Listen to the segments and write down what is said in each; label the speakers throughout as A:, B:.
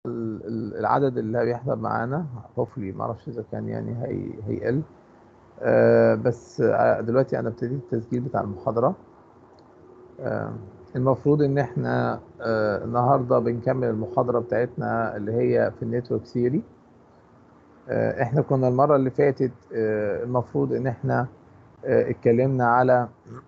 A: ال- ال- العدد اللي هيحضر معانا hopefully ما اعرفش اذا كان يعني هي هيقل آه، بس آه، دلوقتي انا ابتديت التسجيل بتاع المحاضرة آه، المفروض ان احنا آه، النهارده بنكمل المحاضرة بتاعتنا اللي هي في النتورك ثيوري احنا كنا المرة اللي فاتت آه، المفروض ان احنا آه، اتكلمنا على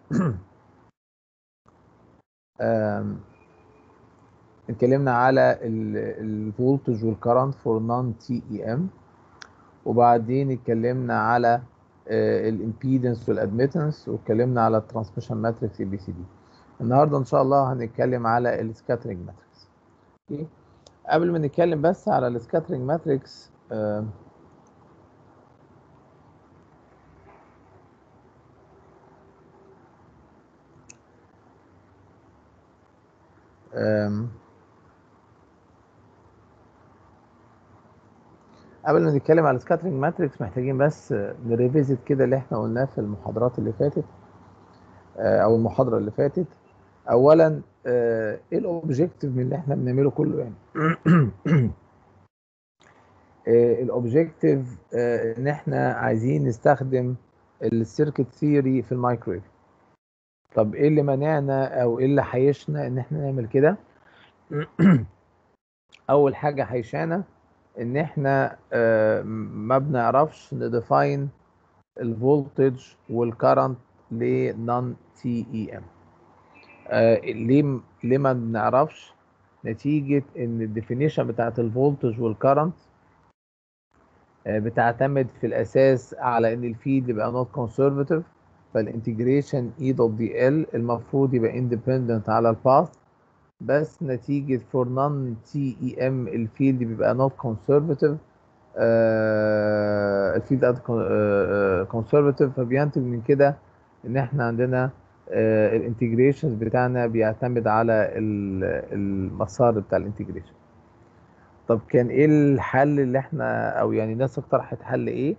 A: آم، اتكلمنا على الفولتج والكرنت فور نون تي اي ام وبعدين اتكلمنا على الامبيدنس والادميتنس واتكلمنا على الترانسميشن ماتريكس اي بي سي دي النهارده ان شاء الله هنتكلم على السكاترينج ماتريكس اوكي قبل ما نتكلم بس على السكاترينج ماتريكس قبل ما نتكلم على السكاترينج ماتريكس محتاجين بس نريفيزيت كده اللي احنا قلناه في المحاضرات اللي فاتت آه، او المحاضره اللي فاتت اولا آه، ايه الاوبجيكتيف من اللي احنا بنعمله كله يعني الاوبجيكتيف ان احنا عايزين نستخدم السيركت ثيوري في المايكرويف طب ايه اللي منعنا او ايه اللي حيشنا ان احنا نعمل كده اول حاجه حيشانا ان احنا آه، ما بنعرفش نديفاين الفولتج والكرنت لنون تي اي ام ليه ليه ما بنعرفش نتيجه ان الديفينيشن بتاعت الفولتج والكرنت بتعتمد في الاساس على ان الفيلد يبقى نوت كونسرفاتيف فالانتجريشن اي دوت دي ال المفروض يبقى اندبندنت على الباث بس نتيجه فور نون تي اي ام الفيلد بيبقى نوت كونسرفاتيف الفيلد كونسرفاتيف فبينتج من كده ان احنا عندنا الانتجريشن بتاعنا بيعتمد على ال- المسار بتاع الانتجريشن طب كان ايه الحل اللي احنا او يعني الناس اقترحت حل ايه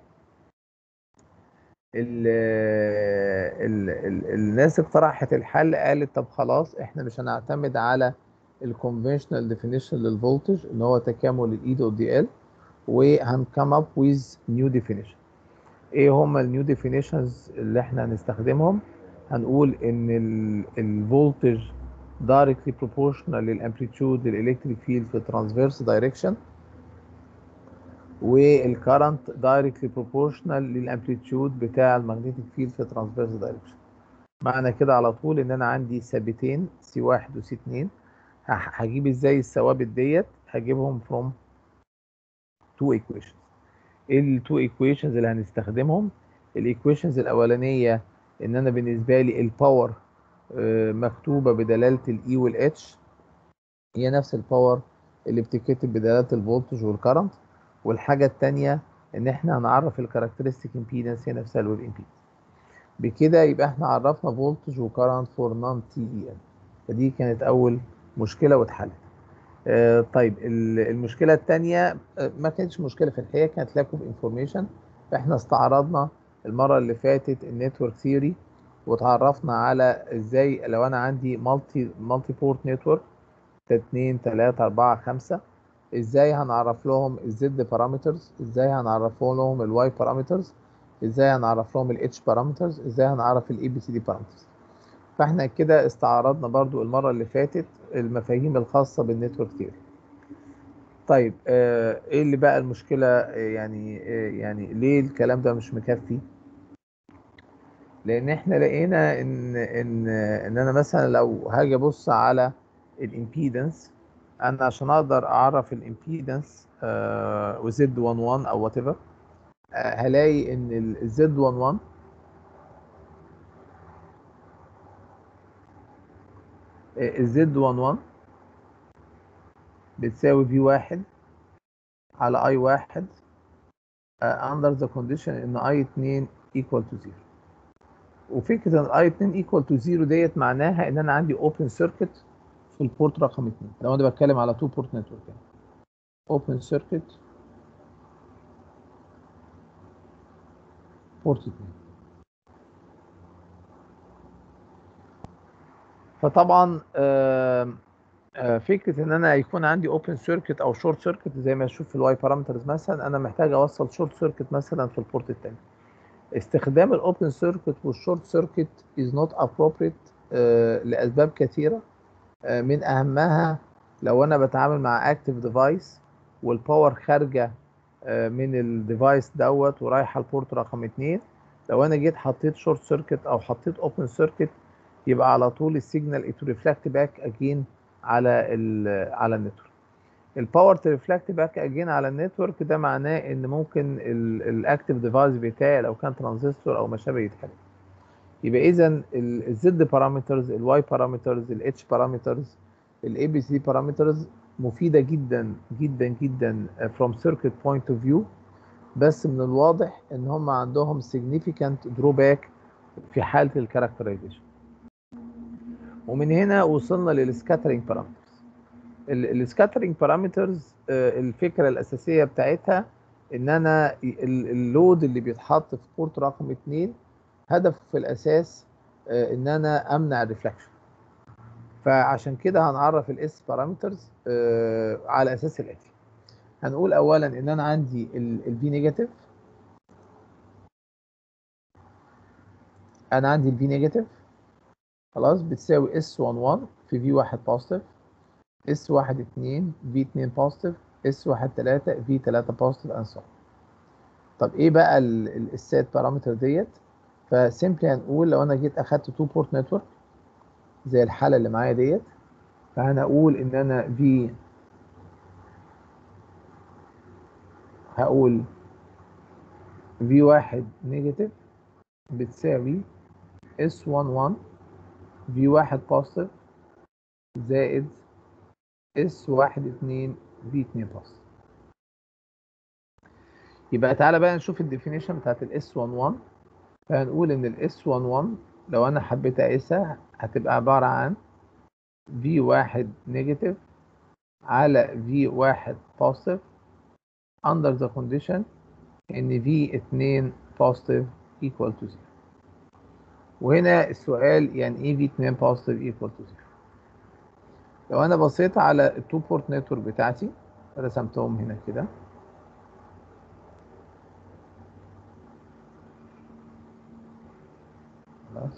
A: ال ال ال الناس اقترحت الحل قالت طب خلاص احنا مش هنعتمد على الكونفشنال ديفينيشن للفولتج ان هو تكامل الاي دوت دي ال وهنكم اب ويز نيو ديفينيشن ايه هما النيو ديفينيشنز اللي احنا هنستخدمهم هنقول ان الفولتج directly proportional للامبليتيود للالكتريك فيلد في transverse direction والكرنت directly proportional للامبليتيود بتاع المagnetic فيلد في transverse direction معنى كده على طول ان انا عندي ثابتين سي واحد وسي اتنين هح- هجيب ازاي الثوابت ديت هجيبهم from two equations ايه التو ايكويشنز اللي هنستخدمهم الايكويشنز الاولانيه ان انا بالنسبه لي الباور آه، مكتوبه بدلاله الاي والاتش هي نفس الباور اللي بتتكتب بدلاله الفولتج والكرنت والحاجه الثانيه ان احنا هنعرف الكاركترستيك امبيدنس هي نفسها الويف امبيدنس بكده يبقى احنا عرفنا فولتج وكرنت فور نون تي اي ام فدي كانت اول مشكله واتحلت آه، طيب ال- المشكله الثانيه ما كانتش مشكله في الحقيقه كانت لاك اوف انفورميشن فاحنا استعرضنا المره اللي فاتت النتورك ثيوري وتعرفنا على ازاي لو انا عندي مالتي مالتي بورت نتورك 2 3 4 5 ازاي هنعرف لهم الزد بارامترز ازاي هنعرف لهم الواي بارامترز ازاي هنعرف لهم الاتش بارامترز ازاي هنعرف الاي بي سي دي بارامترز فاحنا كده استعرضنا برضو المره اللي فاتت المفاهيم الخاصه بالنتورك ثيوري طيب آه، ايه اللي بقى المشكله آه، يعني آه، يعني ليه الكلام ده مش مكفي لان احنا لقينا ان ان ان انا مثلا لو هاجي ابص على الامبيدنس انا عشان اقدر اعرف الامبيدنس وزد 11 او وات ايفر هلاقي ان الزد 11 الزد 11 بتساوي في واحد على اي واحد under the condition ان اي 2 equal to 0 وفكره ان اي 2 equal to 0 ديت معناها ان انا عندي open circuit في البورت رقم 2 لو انا بتكلم على 2 بورت نتورك يعني open circuit بورت 2 فطبعا آم، آه، فكره ان انا يكون عندي اوبن سيركت او شورت سيركت زي ما اشوف في الواي بارامترز مثلا انا محتاج اوصل شورت سيركت مثلا في البورت الثاني استخدام الاوبن سيركت والشورت سيركت از نوت ابروبريت لاسباب كثيره آه، من اهمها لو انا بتعامل مع اكتف ديفايس والباور خارجه آه، من الديفايس دوت ورايحه البورت رقم 2 لو انا جيت حطيت شورت سيركت او حطيت اوبن سيركت يبقى على طول السيجنال ات ريفلكت باك اجين على ال على النتورك الباور تريفلكت باك اجين على النتورك ده معناه ان ممكن الاكتف ديفايس بتاعي لو كان ترانزستور او ما شابه يتحرق يبقى اذا الزد بارامترز الواي بارامترز الاتش بارامترز الاي بي سي بارامترز مفيده جدا جدا جدا from circuit point of view بس من الواضح ان هم عندهم significant drawback في حاله الكاركترايزيشن ومن هنا وصلنا للسكاترينج بارامترز السكاترينج بارامترز الفكره الاساسيه بتاعتها ان انا اللود اللي بيتحط في بورت رقم 2 هدفه في الاساس آه، ان انا امنع الريفلكشن فعشان كده هنعرف الاس بارامترز على اساس الاتي هنقول اولا ان انا عندي الفي نيجاتيف انا عندي الفي نيجاتيف خلاص بتساوي اس 11 في في 1 بوزيتيف اس 1 2 في 2 بوزيتيف اس 1 3 في 3 بوزيتيف اند سو طب ايه بقى السات بارامتر ديت فسيمبلي هنقول لو انا جيت اخدت 2 بورت نتورك زي الحاله اللي معايا ديت فهنقول ان انا في هقول في واحد نيجاتيف بتساوي اس 11 في واحد بوزيتيف زائد اس واحد اتنين في اتنين بوزيتيف يبقى تعالى بقى نشوف الديفينيشن بتاعت الاس 11 فهنقول ان الاس 11 لو انا حبيت اقيسها هتبقى عبارة عن في واحد نيجاتيف على في واحد بوزيتيف under the condition ان في اتنين positive equal to zero وهنا السؤال يعني ايه في اتنين positive equal to zero لو انا بصيت على التو بورت نتورك بتاعتي رسمتهم هنا كده خلاص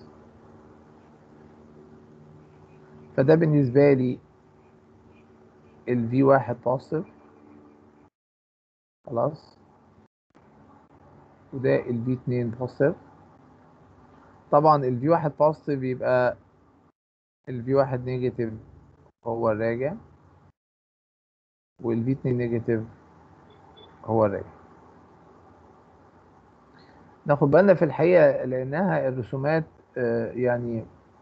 A: فده بالنسبة لي ال V1 positive خلاص وده ال V2 positive طبعا ال V1 positive يبقى ال V1 negative هو الراجع وال V2 negative هو الراجع ناخد بالنا في الحقيقة لأنها الرسومات آه، يعني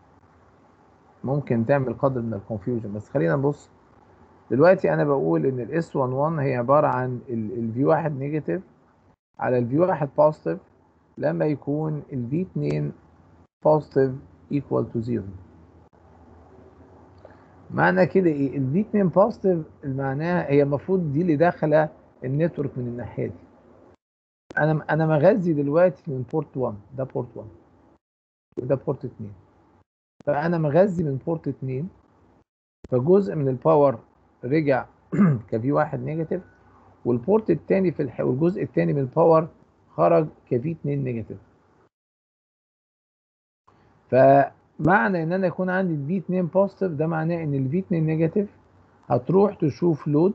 A: ممكن تعمل قدر من الكونفيوجن بس خلينا نبص دلوقتي انا بقول ان الاس 11 هي عباره عن الفي 1 نيجاتيف على الفي 1 بوزيتيف لما يكون الفي 2 بوزيتيف ايكوال تو 0 معنى كده ايه الفي 2 بوزيتيف معناها هي المفروض دي اللي داخله النتورك من الناحيه دي انا انا مغذي دلوقتي من بورت 1 ده بورت 1 وده بورت 2 فانا مغذي من بورت 2 فجزء من الباور رجع كفي واحد نيجاتيف والبورت الثاني في الح... والجزء الثاني من الباور خرج كفي 2 نيجاتيف فمعنى ان انا يكون عندي الفي 2 بوزيتيف ده معناه ان الفي 2 نيجاتيف هتروح تشوف لود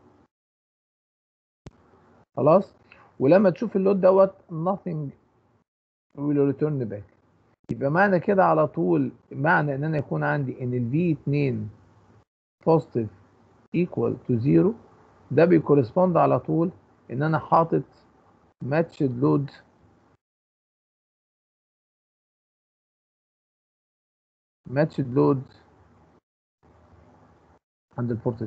A: خلاص ولما تشوف اللود دوت nothing will return back يبقى معنى كده على طول معنى ان انا يكون عندي ان ال V2 positive equal to 0 ده بيكورسبوند على طول ان انا حاطط matched load matched load عند البورت 2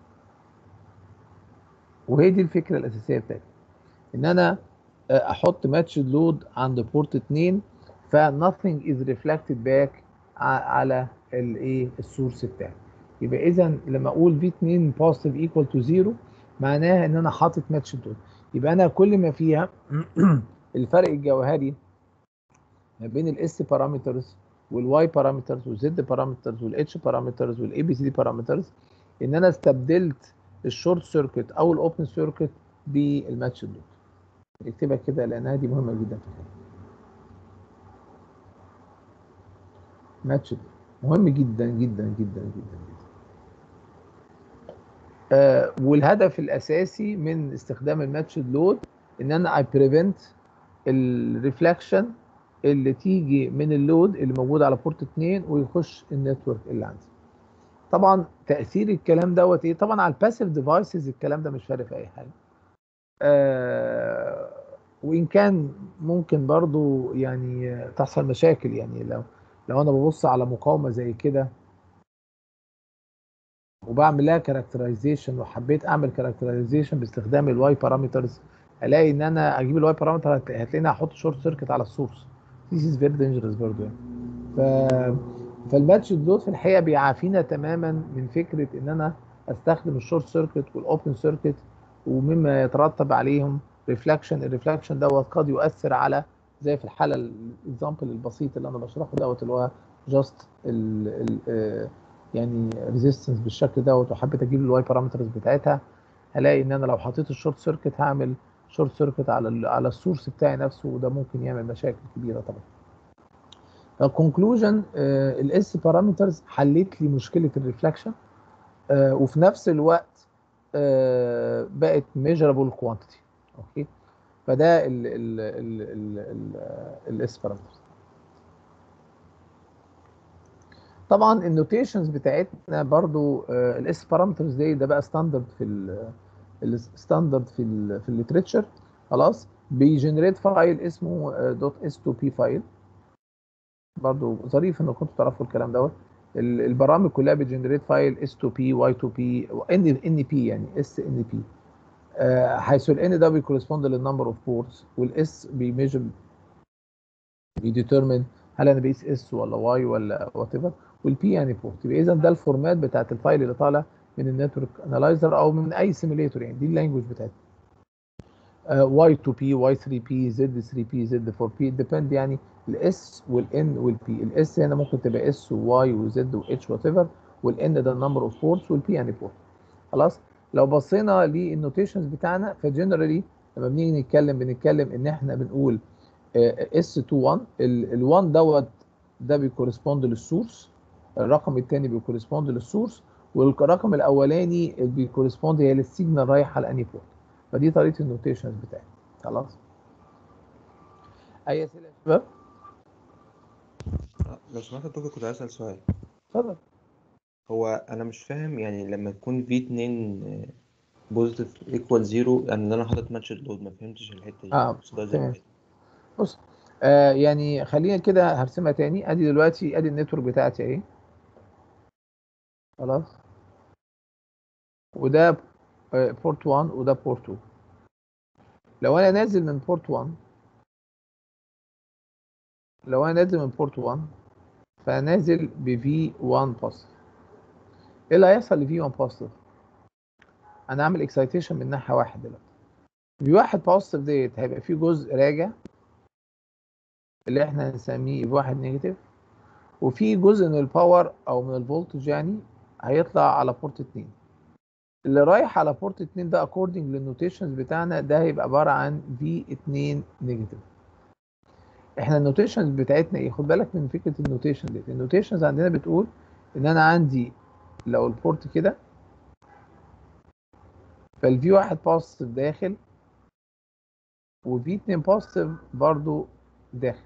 A: وهي دي الفكره الاساسيه بتاعتي ان انا احط matched load عند بورت 2 ف nothing is reflected back على الايه السورس بتاعي يبقى اذا لما اقول V2 positive equal to 0 معناها ان انا حاطط ماتش دول يبقى انا كل ما فيها الفرق الجوهري ما بين الاس بارامترز والواي بارامترز والزد بارامترز والاتش بارامترز والاي بي سي دي بارامترز ان انا استبدلت الشورت سيركت او الاوبن سيركت بالماتش لود اكتبها كده لانها دي مهمه جدا في الحقيقه ماتش مهم جدا جدا جدا جدا جدا آه والهدف الاساسي من استخدام الماتش لود ان انا اي بريفنت الريفلكشن اللي تيجي من اللود اللي موجود على بورت 2 ويخش النتورك اللي عندي طبعا تاثير الكلام دوت ايه طبعا على الباسيف ديفايسز الكلام ده مش فارق في اي حاجه آه وان كان ممكن برضو يعني تحصل مشاكل يعني لو لو انا ببص على مقاومه زي كده وبعمل لها كاركترايزيشن وحبيت اعمل كاركترايزيشن باستخدام الواي بارامترز الاقي ان انا اجيب الواي بارامتر هتلاقيني هحط شورت سيركت على السورس This is very dangerous برضه يعني ف فالماتش دول في الحقيقه بيعافينا تماما من فكره ان انا استخدم الشورت سيركت والاوبن سيركت ومما يترتب عليهم ريفلكشن الريفلكشن دوت قد يؤثر على زي في الحاله الاكزامبل البسيط اللي انا بشرحه دوت اللي هو جاست يعني ريزيستنس بالشكل دوت وحبيت اجيب الواي بارامترز بتاعتها هلاقي ان انا لو حطيت الشورت سيركت هعمل شورت سيركت على على السورس بتاعي نفسه وده ممكن يعمل مشاكل كبيره طبعا الكونكلوجن الاس بارامترز حلت لي مشكله الريفلكشن وفي نفس الوقت آه بقت ميجرابل كوانتيتي اوكي فده الاس بارامترز طبعا النوتيشنز بتاعتنا برضو الاس بارامترز دي ده بقى ستاندرد في الستاندرد في ال في الليتريتشر خلاص بيجنريت فايل اسمه دوت اس 2 بي فايل برضو ظريف انكم كنتوا تعرفوا الكلام دوت البرامج كلها بتجنريت فايل اس 2 بي واي 2 بي ان ان بي يعني اس ان بي حيث الان ده بيكورسبوند للنمبر اوف بورتس والاس بيميجر بيديترمن هل انا بقيس اس ولا واي ولا وات ايفر والبي يعني بورت يبقى اذا ده الفورمات بتاعت الفايل اللي طالع من النتورك انالايزر او من اي سيميليتور يعني دي اللانجوج بتاعتها واي 2 بي واي 3 بي زد 3 بي زد 4 بي ديبند يعني الاس والان والبي الاس هنا ممكن تبقى اس وواي وزد واتش وات ايفر والان ده النمبر اوف بورتس والبي يعني بورت خلاص لو بصينا للنوتيشنز بتاعنا فجنرالي لما بنيجي نتكلم بنتكلم ان احنا بنقول اس 2 1 ال1 دوت ده بيكورسبوند للسورس الرقم الثاني بيكورسبوند للسورس والرقم الاولاني بيكورسبوند هي للسيجنال رايحه على اني بورت فدي طريقه النوتيشنز بتاعتي خلاص اي اسئله يا شباب
B: لو سمحت يا دكتور كنت عايز اسال سؤال
A: اتفضل
B: هو انا مش فاهم يعني لما تكون في اتنين بوزيتيف ايكوال زيرو يعني انا حاطط ماتش لود ما فهمتش الحته دي
A: اه
B: بس ده زي
A: تمام
B: ما هي.
A: بص آه يعني خلينا كده هرسمها تاني ادي دلوقتي ادي النتورك بتاعتي اهي خلاص وده بورت 1 وده بورت 2 لو انا نازل من بورت 1 لو انا نازل من بورت 1 فنازل ب V1 بوزيتيف ايه اللي هيحصل ل V1 بوزيتيف انا هعمل اكسايتيشن من ناحيه واحد دلوقتي V1 بوزيتيف ديت هيبقى فيه جزء راجع اللي احنا هنسميه V1 نيجاتيف وفي جزء من الباور او من الفولتج يعني هيطلع على بورت 2 اللي رايح على بورت 2 ده اكوردنج للنوتيشنز بتاعنا ده هيبقى عباره عن V2 نيجاتيف احنا النوتيشنز بتاعتنا ايه خد بالك من فكره النوتيشن دي النوتيشنز عندنا بتقول ان انا عندي لو البورت كده فالفي واحد بوزيتيف داخل وفي 2 بوزيتيف برضو داخل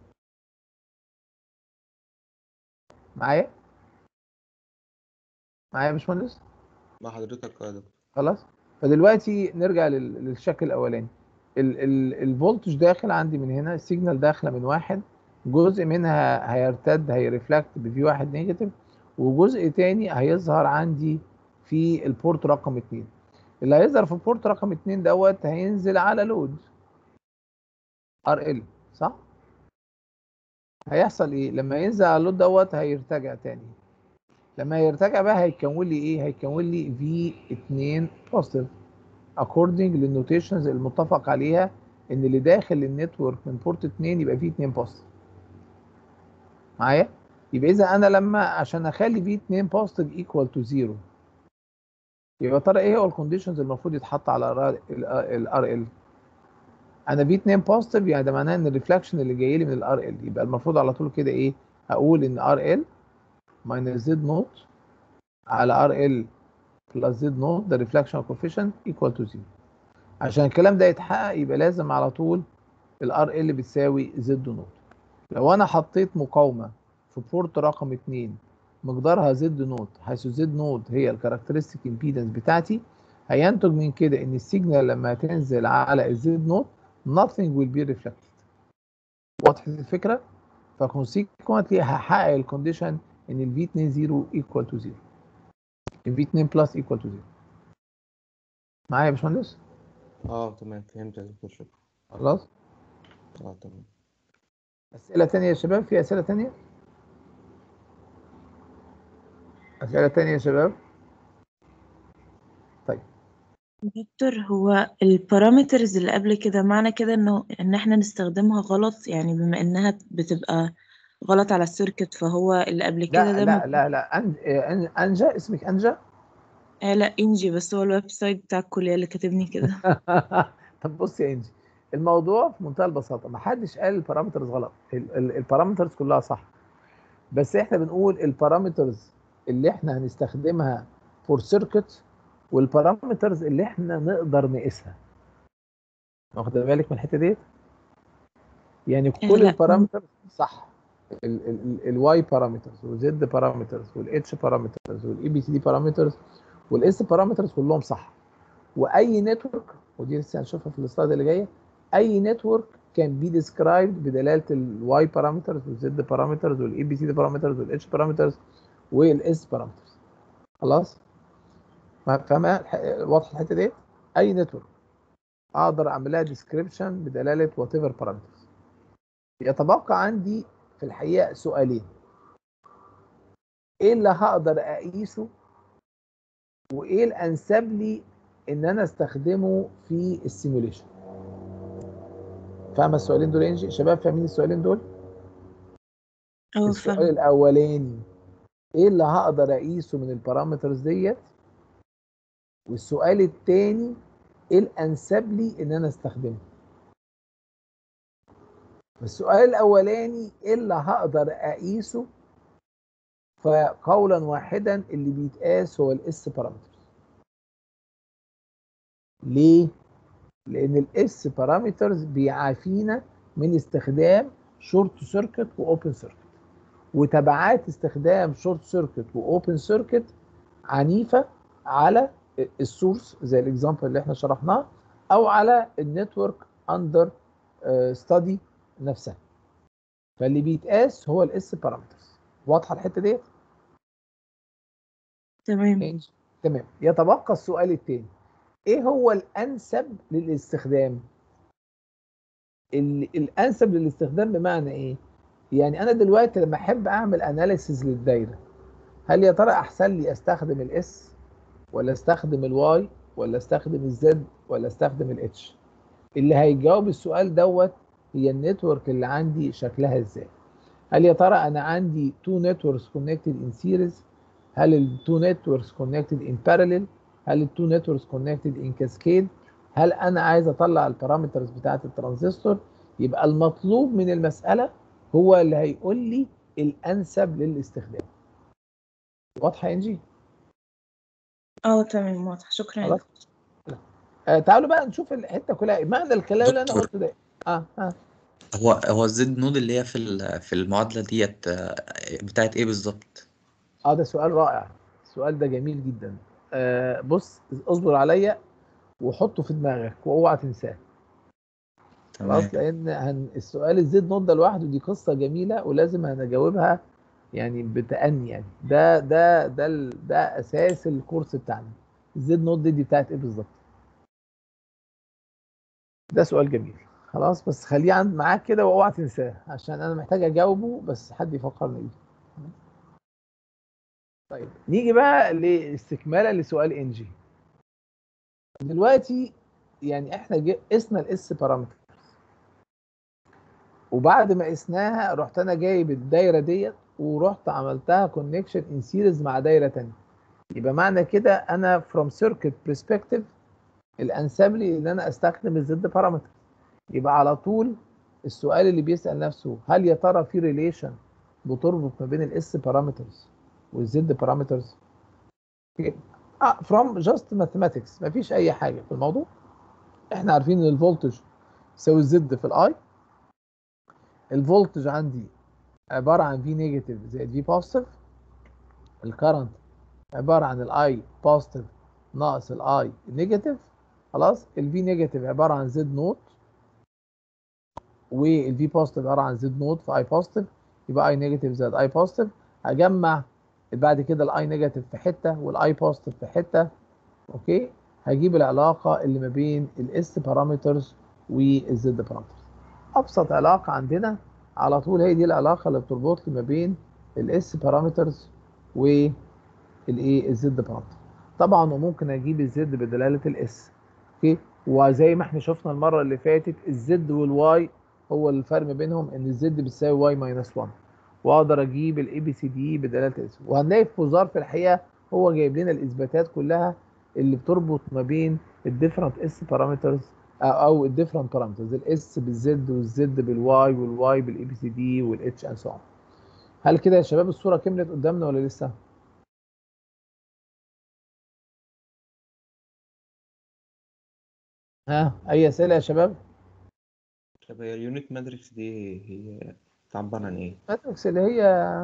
A: معايا معايا يا باشمهندس
B: مع حضرتك يا دكتور
A: خلاص فدلوقتي نرجع لل- للشكل الاولاني ال- ال- الفولتج داخل عندي من هنا السيجنال داخله من واحد جزء منها هيرتد هيرفلكت بفي واحد نيجاتيف وجزء تاني هيظهر عندي في البورت رقم اتنين اللي هيظهر في البورت رقم اتنين دوت هينزل على لود ار ال صح؟ هيحصل ايه؟ لما ينزل على اللود دوت هيرتجع تاني لما يرتجع بقى هيكون لي ايه؟ هيكون لي في 2 بوزيتيف according للنوتيشنز المتفق عليها ان اللي داخل النتورك من بورت 2 يبقى فيه 2 بوزيتيف معايا يبقى اذا انا لما عشان اخلي في 2 بوزيتيف ايكوال تو 0 يبقى ترى ايه هو الكونديشنز المفروض يتحط على الار ال انا في 2 بوزيتيف يعني ده معناه ان الريفلكشن اللي جاي لي من الار ال يبقى المفروض على طول كده ايه اقول ان ار ال ماينس زد نوت على ار ال بلس زد نوت ده ريفلكشن كوفيشنت ايكوال تو 0 عشان الكلام ده يتحقق يبقى لازم على طول الار ال بتساوي زد نوت لو انا حطيت مقاومه في بورت رقم 2 مقدارها زد نوت حيث زد نوت هي الكاركترستيك امبيدنس بتاعتي هينتج من كده ان السيجنال لما تنزل على الزد نوت nothing will be reflected وضحت الفكره فكونسيكونتلي هحقق الكونديشن ان ال V2 0 equal to 0 ال V2 plus equal to 0 معايا يا باشمهندس
B: اه تمام فهمت يا دكتور شكرا
A: خلاص
B: اه تمام
A: اسئله تانية يا شباب في اسئله تانية اسئله تانية يا شباب طيب
C: دكتور هو البارامترز اللي قبل كده معنى كده انه ان احنا نستخدمها غلط يعني بما انها بتبقى غلط على السيركت فهو اللي قبل كده
A: لا
C: ده
A: لا
C: مب-
A: لا لا أن... أن- انجا اسمك انجا
C: آه لا انجي بس هو الويب سايت بتاع الكلية اللي كاتبني كده
A: طب بص يا انجي الموضوع في منتهى البساطه ما حدش قال البارامترز غلط ال- ال- البارامترز كلها صح بس احنا بنقول البارامترز اللي احنا هنستخدمها فور سيركت والبارامترز اللي احنا نقدر نقيسها واخد بالك من الحته ديت يعني
C: آه
A: كل
C: لا
A: البارامترز صح الواي بارامترز والزد بارامترز والاتش بارامترز والاي بي سي دي بارامترز والاس بارامترز كلهم صح واي نتورك ودي لسه هنشوفها في السلايد اللي جايه اي نتورك كان بي ديسكرايبد بدلاله الواي بارامترز والزد بارامترز والاي بي سي دي بارامترز والاتش بارامترز والاس بارامترز خلاص فاهمه الح- واضحه الحته دي اي نتورك اقدر اعمل لها ديسكريبشن بدلاله وات ايفر بارامترز يتبقى عندي في الحقيقه سؤالين ايه اللي هقدر اقيسه وايه الانسب لي ان انا استخدمه في السيموليشن فاهمه السؤالين دول يا انجي شباب فاهمين السؤالين دول
C: اه
A: السؤال
C: فاهم
A: الاولاني ايه اللي هقدر اقيسه من البارامترز ديت والسؤال الثاني ايه الانسب لي ان انا استخدمه السؤال الاولاني ايه اللي هقدر اقيسه فقولا واحدا اللي بيتقاس هو الاس بارامترز ليه لان الاس بارامترز بيعافينا من استخدام شورت سيركت واوبن سيركت وتبعات استخدام شورت سيركت واوبن سيركت عنيفه على السورس زي الاكزامبل اللي احنا شرحناه او على النتورك اندر ستادي نفسها فاللي بيتقاس هو الاس بارامترز واضحه الحته ديت
C: تمام
A: إنج- تمام يتبقى السؤال الثاني ايه هو الانسب للاستخدام ال- الانسب للاستخدام بمعنى ايه يعني انا دلوقتي لما احب اعمل اناليسيز للدايره هل يا ترى احسن لي استخدم الاس ولا استخدم الواي ولا استخدم الزد ولا استخدم الاتش اللي هيجاوب السؤال دوت هي النتورك اللي عندي شكلها ازاي هل يا ترى انا عندي تو نتوركس كونكتد ان سيريز هل التو نتوركس كونكتد ان بارallel هل التو نتوركس كونكتد ان كاسكيد هل انا عايز اطلع البارامترز بتاعه الترانزستور يبقى المطلوب من المساله هو اللي هيقول لي الانسب للاستخدام واضحه يا انجي
C: اه تمام واضح شكرا يا
A: خلاص
C: دكتور
A: آه تعالوا بقى نشوف الحته كلها معنى الكلام اللي انا
D: دكتور.
A: قلته ده اه اه
D: هو هو الزد نود اللي هي في ال- في المعادلة ديت آه، بتاعت ايه بالظبط؟
A: اه ده سؤال رائع السؤال ده جميل جدا آه بص اصبر عليا وحطه في دماغك واوعى تنساه
D: تمام
A: خلاص لان هن... السؤال الزد نوت ده لوحده دي قصه جميله ولازم هنجاوبها يعني بتأني يعني ده ده ده ال- ده اساس الكورس بتاعنا الزد نوت دي, دي بتاعت ايه بالظبط ده سؤال جميل خلاص بس خليه عند معاك كده واوعى تنساه عشان انا محتاج اجاوبه بس حد يفكرني بيه طيب نيجي بقى لاستكمالا لسؤال انجي دلوقتي يعني احنا جي- قسنا الاس بارامتر وبعد ما قسناها رحت انا جايب الدايره ديت ورحت عملتها كونكشن ان سيريز مع دايره تانية يبقى معنى كده انا فروم سيركت برسبكتيف الانسب لي ان انا استخدم الزد بارامتر يبقى على طول السؤال اللي بيسال نفسه هل يا ترى في ريليشن بتربط ما بين الاس بارامترز والزد بارامترز فروم جاست ماثيماتكس مفيش اي حاجه في الموضوع احنا عارفين ان الفولتج يساوي الزد في الاي الفولتج عندي عباره عن في نيجاتيف زائد في بوزيتيف الكرنت عباره عن الاي بوزيتيف ناقص الاي نيجاتيف خلاص الفي نيجاتيف عباره عن زد نوت والفي بوزيتيف عباره عن زد نوت في اي بوزيتيف يبقى اي نيجاتيف زائد اي بوزيتيف هجمع بعد كده الاي نيجاتيف في حته والاي بوزيتيف في حته اوكي هجيب العلاقه اللي ما بين الاس بارامترز والزد بارامترز ابسط علاقه عندنا على طول هي دي العلاقه اللي بتربط لي ما بين الاس بارامترز والايه الزد بارامتر طبعا وممكن اجيب الزد بدلاله الاس اوكي وزي ما احنا شفنا المره اللي فاتت الزد والواي هو الفرق ما بينهم ان الزد بتساوي واي ماينس 1 واقدر اجيب الاي بي سي دي بدلاله اس وهنلاقي في وزار في الحقيقه هو جايب لنا الاثباتات كلها اللي بتربط ما بين الديفرنت اس بارامترز او الديفرنت بارامترز الاس بالزد والزد بالواي والواي بالاي بي سي دي والاتش اند سو هل كده يا شباب الصوره كملت قدامنا ولا لسه؟ ها اي اسئله يا شباب؟
B: طب هي اليونت ماتريكس دي هي تعبر عن ايه؟
A: ماتريكس اللي هي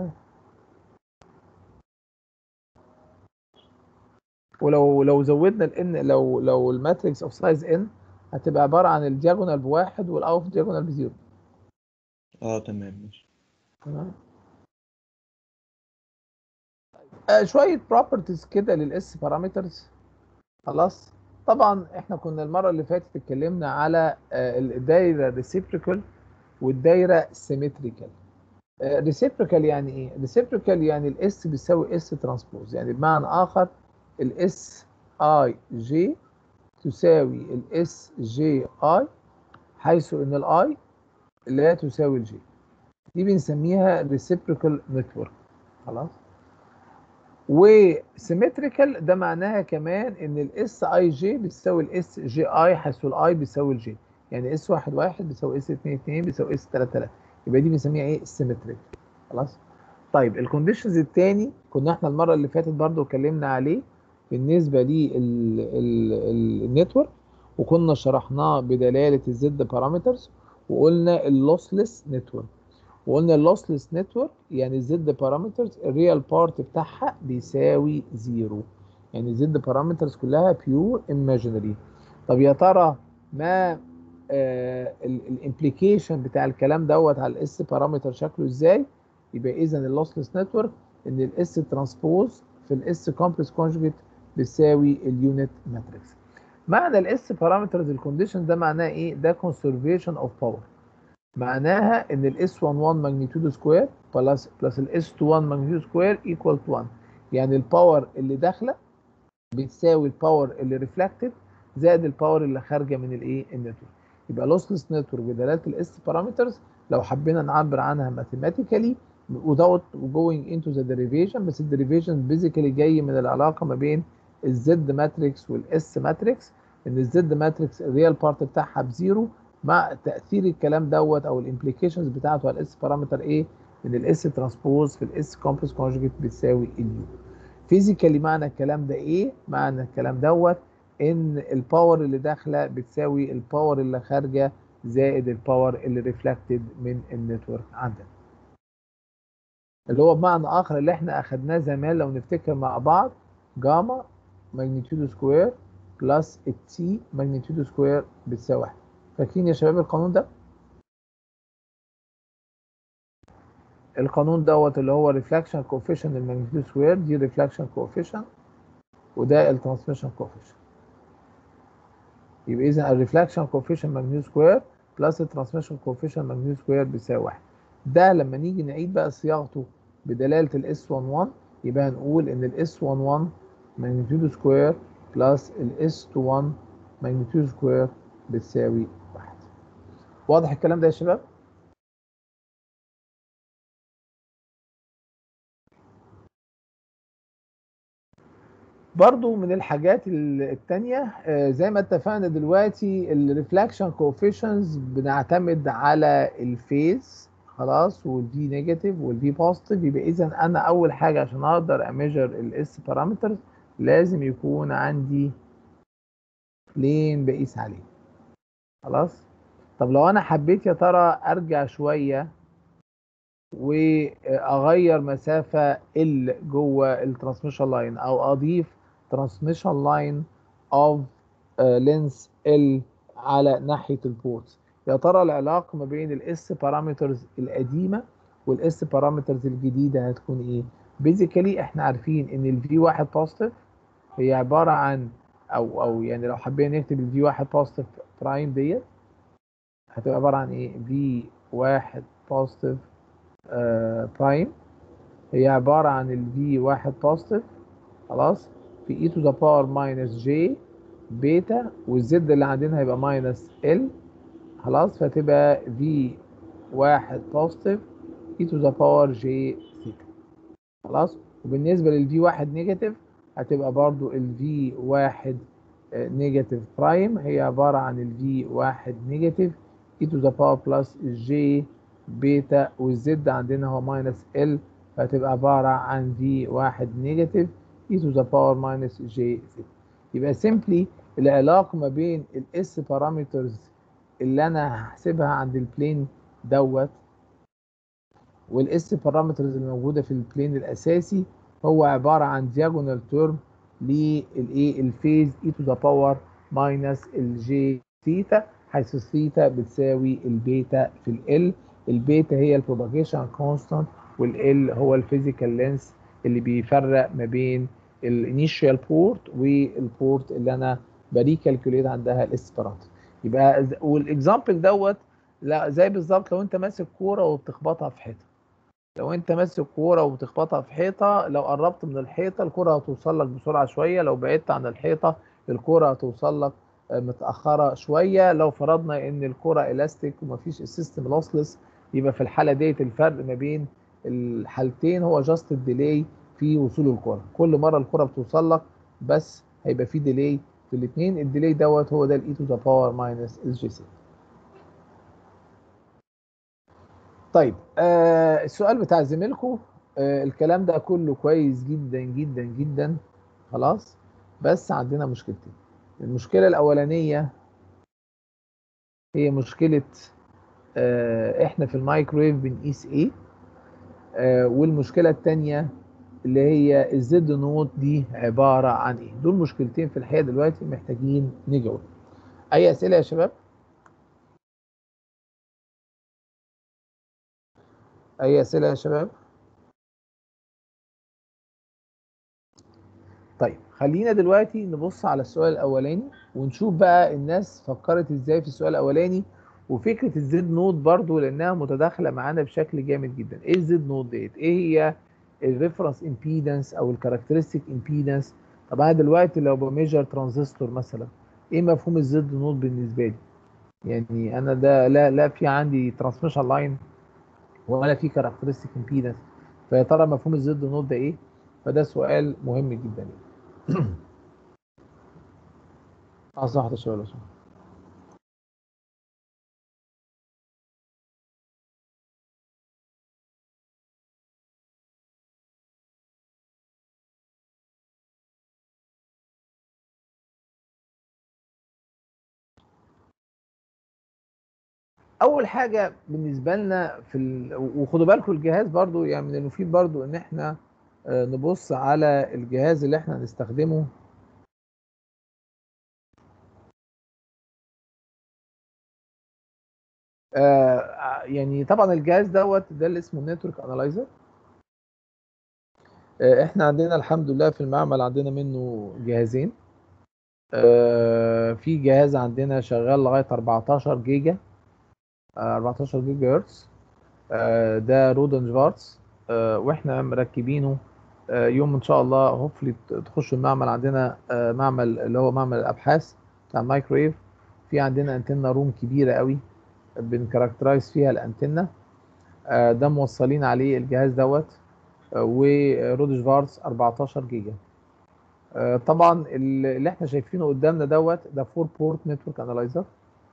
A: ولو لو زودنا الان لو لو الماتريكس اوف سايز ان هتبقى عباره عن الدياجونال بواحد والاوف دياجونال بزيرو
B: اه تمام ماشي
A: تمام آه شويه بروبرتيز كده للاس بارامترز خلاص طبعا احنا كنا المره اللي فاتت اتكلمنا على آه الدايره ريسيبريكال والدايره سيمتريكال ريسيبريكال يعني ايه ريسيبريكال يعني الاس بيساوي اس ترانسبوز يعني بمعنى اخر الاس اي جي تساوي الاس جي اي حيث ان الاي لا تساوي الجي دي بنسميها ريسيبريكال نتورك خلاص وسيمتريكال ده معناها كمان ان الاس اي جي بتساوي الاس جي اي حيث الاي بيساوي الجي يعني اس واحد واحد بيساوي اس اتنين اتنين بيساوي اس تلاتة تلاتة يبقى دي بنسميها ايه سيمتريك خلاص طيب الكونديشنز التاني كنا احنا المره اللي فاتت برضو اتكلمنا عليه بالنسبه للنتورك وكنا شرحناه بدلاله الزد بارامترز وقلنا اللوسلس نتورك وقلنا اللوسلس نتورك يعني الزد بارامترز الريال بارت بتاعها بيساوي زيرو يعني الزد بارامترز كلها بيور ايماجينري طب يا ترى ما الامبليكيشن بتاع الكلام دوت على الاس بارامتر شكله ازاي يبقى اذا اللوسلس نتورك ان الاس ترانسبوز في الاس كومبلكس كونجوجيت بيساوي اليونت ماتريكس معنى الاس بارامترز الكونديشن ده معناه ايه ده كونسرفيشن اوف باور معناها ان الاس 11 ماجنتيود سكوير بلس بلس الاس 21 ماجنتيود سكوير ايكوال تو 1 يعني الباور اللي داخله بتساوي الباور اللي ريفلكتد زائد الباور اللي خارجه من الايه النتورك يبقى لوسلس نتورك بدلاله الاس بارامترز لو حبينا نعبر عنها ماثيماتيكالي without going into the derivation بس الديريفيشن بيزيكالي جاي من العلاقه ما بين الزد ماتريكس والاس ماتريكس ان الزد ماتريكس الريال بارت بتاعها بزيرو مع تاثير الكلام دوت او الامبليكيشنز بتاعته على الاس بارامتر ايه ان الاس ترانسبوز في الاس كومبلكس كونجوجيت بتساوي اليو فيزيكالي معنى الكلام ده ايه معنى الكلام دوت ان الباور اللي داخله بتساوي الباور اللي خارجه زائد الباور اللي ريفلكتد من النتورك عندنا اللي هو بمعنى اخر اللي احنا اخدناه زمان لو نفتكر مع بعض جاما ماجنتيود سكوير بلس التي ماجنتيود سكوير بتساوي واحد فاكرين يا شباب القانون ده؟ القانون دوت اللي هو ريفلكشن كوفيشن الماجنتيود سكوير دي ريفلكشن كوفيشن وده الترانسميشن كوفيشن يبقى اذا الريفلكشن كوفيشن ماجنتيود سكوير بلس الترانسميشن كوفيشن ماجنتيود سكوير بيساوي واحد ده لما نيجي نعيد بقى صياغته بدلاله الاس 11 يبقى هنقول ان الاس 11 ماجنتيود سكوير بلس الاس 21 ماجنتيود سكوير بتساوي واحد واضح الكلام ده يا شباب؟ برضو من الحاجات ال- التانية آه، زي ما اتفقنا دلوقتي الريفلكشن كوفيشنز بنعتمد على الفيز خلاص والفي نيجاتيف والفي بوزيتيف يبقى اذا انا اول حاجه عشان اقدر اميجر الاس بارامترز لازم يكون عندي بلين بقيس عليه خلاص طب لو انا حبيت يا ترى ارجع شويه واغير مسافه ال جوه الترانسميشن لاين او اضيف ترانسميشن لاين اوف لينس ال على ناحيه البورت يا ترى العلاقه ما بين الاس بارامترز القديمه والاس بارامترز الجديده هتكون ايه بيزيكالي احنا عارفين ان الفي واحد بوزيتيف هي عباره عن او او يعني لو حبينا نكتب الفي واحد بوزيتيف برايم ديت هتبقى عباره عن ايه في واحد بوزيتيف برايم هي عباره عن الفي واحد بوزيتيف خلاص في اي تو ذا باور ماينس جي بيتا والزد اللي عندنا هيبقى ماينس ال خلاص فتبقى في واحد بوزيتيف اي تو ذا باور جي ثيتا خلاص وبالنسبه للفي واحد نيجاتيف هتبقى برضو الفي واحد نيجاتيف برايم هي عباره عن الفي واحد نيجاتيف اي تو ذا باور بلس جي بيتا والزد عندنا هو ماينس ال فهتبقى عباره عن في واحد نيجاتيف اي تو ذا باور ماينس جي ثيتا يبقى سيمبلي العلاقه ما بين الاس بارامترز اللي انا هحسبها عند البلين دوت والاس بارامترز الموجوده في البلين الاساسي هو عباره عن دياجونال تيرم للايه الفيز اي تو ذا باور ماينس الجي ثيتا حيث الثيتا بتساوي البيتا في ال البيتا هي البروباجيشن كونستانت والال هو الفيزيكال لينس اللي بيفرق ما بين الانيشال بورت والبورت اللي انا بريكالكوليت عندها الاس بارامتر يبقى ز- والاكزامبل دوت لا زي بالظبط لو انت ماسك كوره وبتخبطها في حيطه لو انت ماسك كوره وبتخبطها في حيطه لو قربت من الحيطه الكوره هتوصل لك بسرعه شويه لو بعدت عن الحيطه الكوره هتوصل لك آه، متاخره شويه لو فرضنا ان الكوره الاستيك ومفيش السيستم لوسلس يبقى في الحاله ديت الفرق ما بين الحالتين هو جاست الديلي في وصول الكوره كل مره الكوره بتوصل لك بس هيبقى في ديلي في الاثنين الديلي دوت هو ده الاي تو ذا باور ماينس اس جي سي طيب آه السؤال بتاع زميلكم آه الكلام ده كله كويس جدا جدا جدا خلاص بس عندنا مشكلتين المشكله الاولانيه هي مشكله آه احنا في المايكرويف بنقيس ايه آه والمشكله الثانيه اللي هي الزد نوت دي عباره عن ايه دول مشكلتين في الحقيقه دلوقتي محتاجين نجاوب اي اسئله يا شباب اي اسئله يا شباب طيب خلينا دلوقتي نبص على السؤال الاولاني ونشوف بقى الناس فكرت ازاي في السؤال الاولاني وفكره الزد نود برضو لانها متداخله معانا بشكل جامد جدا ايه الزد نود ديت ايه هي الريفرنس امبيدنس او الكاركترستيك امبيدنس طب انا دلوقتي لو بميجر ترانزستور مثلا ايه مفهوم الزد نود بالنسبه لي يعني انا ده لا لا في عندي ترانسميشن لاين ولا في كاركترستيك امبيدنس فيا ترى مفهوم الزد نود ده ايه فده سؤال مهم جدا اه صح ده سؤال صح اول حاجه بالنسبه لنا في ال... وخدوا بالكم الجهاز برضو يعني من المفيد برضو ان احنا آه، نبص على الجهاز اللي احنا هنستخدمه آه، يعني طبعا الجهاز دوت ده اللي اسمه نتورك انالايزر احنا عندنا الحمد لله في المعمل عندنا منه جهازين آه، في جهاز عندنا شغال لغايه 14 جيجا آه، 14 جيجا هرتز آه، ده رودن شفارتز آه، واحنا مركبينه آه، يوم ان شاء الله هوفلي تخشوا المعمل عندنا آه، معمل اللي هو معمل الابحاث بتاع المايكرويف في عندنا انتنه روم كبيره قوي بنكاركترايز فيها الانتنه آه، ده موصلين عليه الجهاز دوت آه، ورود شفارتز 14 جيجا آه، طبعا ال- اللي احنا شايفينه قدامنا دوت ده 4 بورت نتورك انالايزر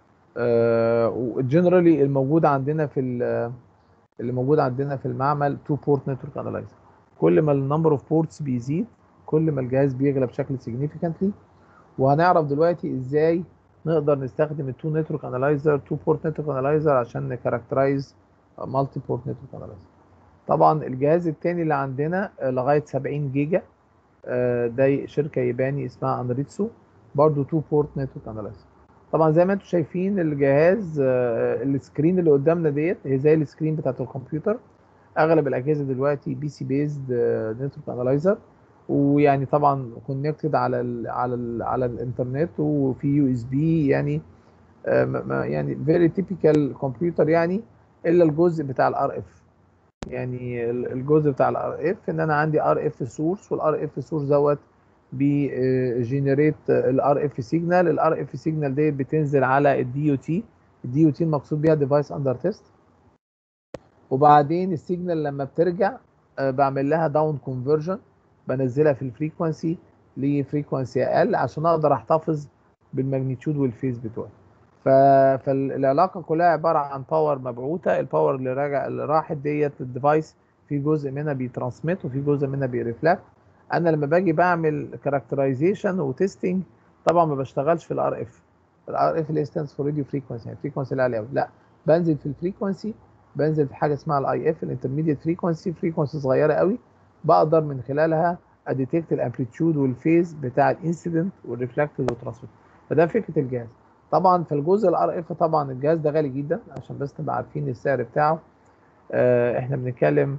A: وجنرالي الموجود عندنا في ال- اللي موجود عندنا في المعمل 2 بورت نتورك انالايزر كل ما النمبر اوف بورتس بيزيد كل ما الجهاز بيغلى بشكل significantly وهنعرف دلوقتي ازاي نقدر نستخدم ال 2 نتورك انالايزر 2 بورت نتورك انالايزر عشان نكاركترايز مالتي بورت نتورك انالايزر طبعا الجهاز التاني اللي عندنا آه، لغايه 70 جيجا آه، ده شركه ياباني اسمها انريتسو برضو 2 بورت نتورك انالايزر طبعا زي ما انتم شايفين الجهاز آه، السكرين اللي قدامنا ديت هي زي السكرين بتاعت الكمبيوتر اغلب الاجهزه دلوقتي بي سي بيزد نتورك انالايزر ويعني طبعا كونكتد على ال على ال على الانترنت وفي يو اس بي يعني آه، ما- ما- يعني فيري تيبيكال كمبيوتر يعني الا الجزء بتاع الار اف يعني ال- الجزء بتاع الار اف ان انا عندي ار اف سورس والار اف سورس دوت بيجنريت الار اف سيجنال الار اف سيجنال ديت بتنزل على الدي يو تي الدي يو تي المقصود بيها ديفايس اندر تيست وبعدين السيجنال لما بترجع آه، بعمل لها داون كونفرجن بنزلها في الفريكونسي لفريكونسي اقل عشان اقدر احتفظ بالماجنتيود والفيز بتوعي ف... فالعلاقه كلها عباره عن باور مبعوثه الباور اللي راجع اللي راحت ديت الديفايس في جزء منها بيترانسميت وفي جزء منها بيرفلكت انا لما باجي بعمل كاركترايزيشن وتستنج طبعا ما بشتغلش في الار اف الار اف اللي ستاندز فور راديو فريكونسي يعني الفريكونسي اللي عاليه أوي. لا بنزل في الفريكونسي بنزل في حاجه اسمها الاي اف الانترميديت فريكونسي فريكونسي صغيره قوي بقدر من خلالها اديتكت الامبليتيود والفيز بتاع الانسيدنت والريفلكتد والترانسميت فده فكره الجهاز طبعا في الجزء الار اف طبعا الجهاز ده غالي جدا عشان بس نبقى عارفين السعر بتاعه آه احنا بنتكلم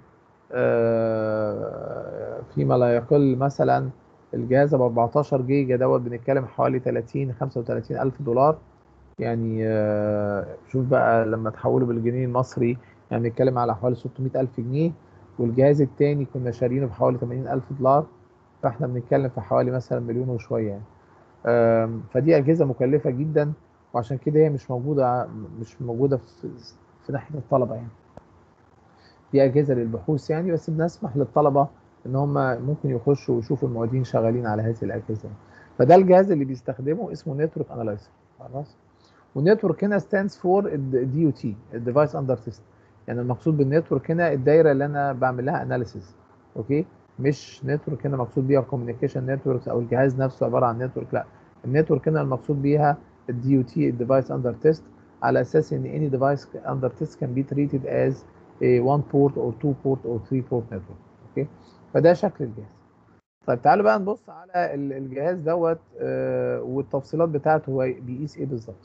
A: آه فيما لا يقل مثلا الجهاز ب 14 جيجا دوت بنتكلم حوالي 30 35 الف دولار يعني آه شوف بقى لما تحوله بالجنيه المصري يعني بنتكلم على حوالي 600 الف جنيه والجهاز التاني كنا شارينه بحوالي 80 الف دولار فاحنا بنتكلم في حوالي مثلا مليون وشويه يعني آم، فدي اجهزه مكلفه جدا وعشان كده هي مش موجوده مش موجوده في, في ناحيه الطلبه يعني دي اجهزه للبحوث يعني بس بنسمح للطلبه ان هم ممكن يخشوا ويشوفوا المعيدين شغالين على هذه الاجهزه فده الجهاز اللي بيستخدمه اسمه نتورك انالايزر خلاص والنتورك هنا stands for الدي يو تي الديفايس اندر تيست يعني المقصود بالنتورك هنا الدايره اللي انا بعمل لها اناليسيس اوكي مش نتورك هنا مقصود بيها كوميونيكيشن نتورك او الجهاز نفسه عباره عن نتورك لا النتورك هنا المقصود بيها الدي يو تي الديفايس اندر تيست على اساس ان any device under test can be treated as a one port or two port or three port network اوكي فده شكل الجهاز طيب تعالوا بقى نبص على ال- الجهاز دوت آه، والتفصيلات بتاعته هو بيقيس ايه بالظبط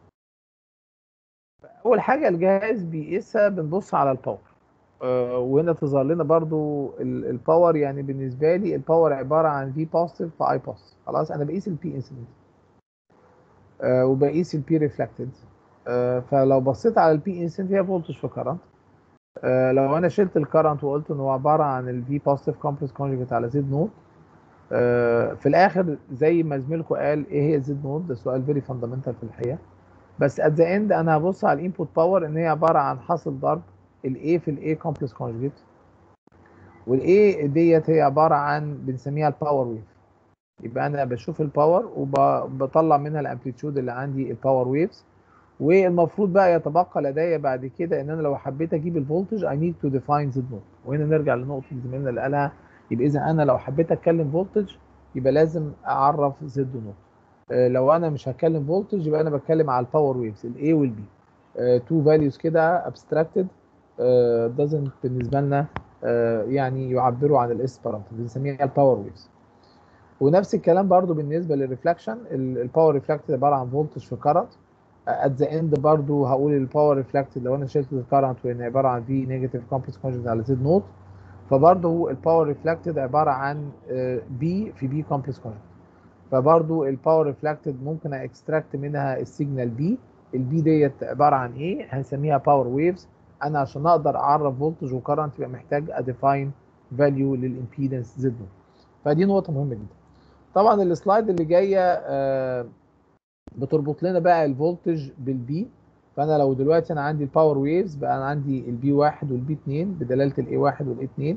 A: اول حاجه الجهاز بيقيسها بنبص على الباور آه، وهنا تظهر لنا برضو ال- الباور يعني بالنسبه لي الباور عباره عن في بوزيتيف في اي بوزيتيف خلاص انا بقيس البي انسيدنت وبقيس البي ريفلكتد فلو بصيت على البي انسيدنت هي فولتج في كرنت لو انا شلت الكرنت وقلت ان هو عباره عن الفي بوزيتيف كومبلكس كونجوجيت على زد نوت في الاخر زي ما زميلكم قال ايه هي زد نوت ده سؤال فيري فاندامنتال في الحقيقه بس ات ذا اند انا هبص على الانبوت باور ان هي عباره عن حاصل ضرب الاي في الاي كومبلكس كونجوجيت والاي ديت هي عباره عن بنسميها الباور ويف يبقى انا بشوف الباور وبطلع منها الامبليتيود اللي عندي الباور ويفز والمفروض بقى يتبقى لدي بعد كده ان انا لو حبيت اجيب الفولتج اي نيد تو ديفاين زد نوت وهنا نرجع لنقطه زميلنا اللي قالها يبقى اذا انا لو حبيت اتكلم فولتج يبقى لازم اعرف زد نوت آه، لو انا مش هتكلم فولتج يبقى انا بتكلم على الباور ويفز الاي والبي تو فاليوز كده ابستراكتد doesn't بالنسبه لنا آه، يعني يعبروا عن الاس بارامتر بنسميها الباور ويفز ونفس الكلام برضو بالنسبه للريفلكشن الباور ريفلكتد عباره عن فولتج في كارنت ات ذا اند برضو هقول الباور ريفلكتد لو انا شلت الكارنت وان عباره عن في نيجاتيف كومبلكس كونجكت على زد نوت فبرضه الباور ريفلكتد عباره عن بي في بي كومبلكس كونجكت فبرضه الباور ريفلكتد ممكن اكستراكت منها السيجنال بي البي ديت عباره عن ايه هنسميها باور ويفز انا عشان اقدر اعرف فولتج وكرنت يبقى محتاج اديفاين فاليو للامبيدنس زد نوت فدي نقطه مهمه جدا طبعا السلايد اللي جايه آه، بتربط لنا بقى الفولتج بالبي فانا لو دلوقتي انا عندي الباور ويفز بقى انا عندي البي 1 والبي 2 بدلاله الاي 1 والاي 2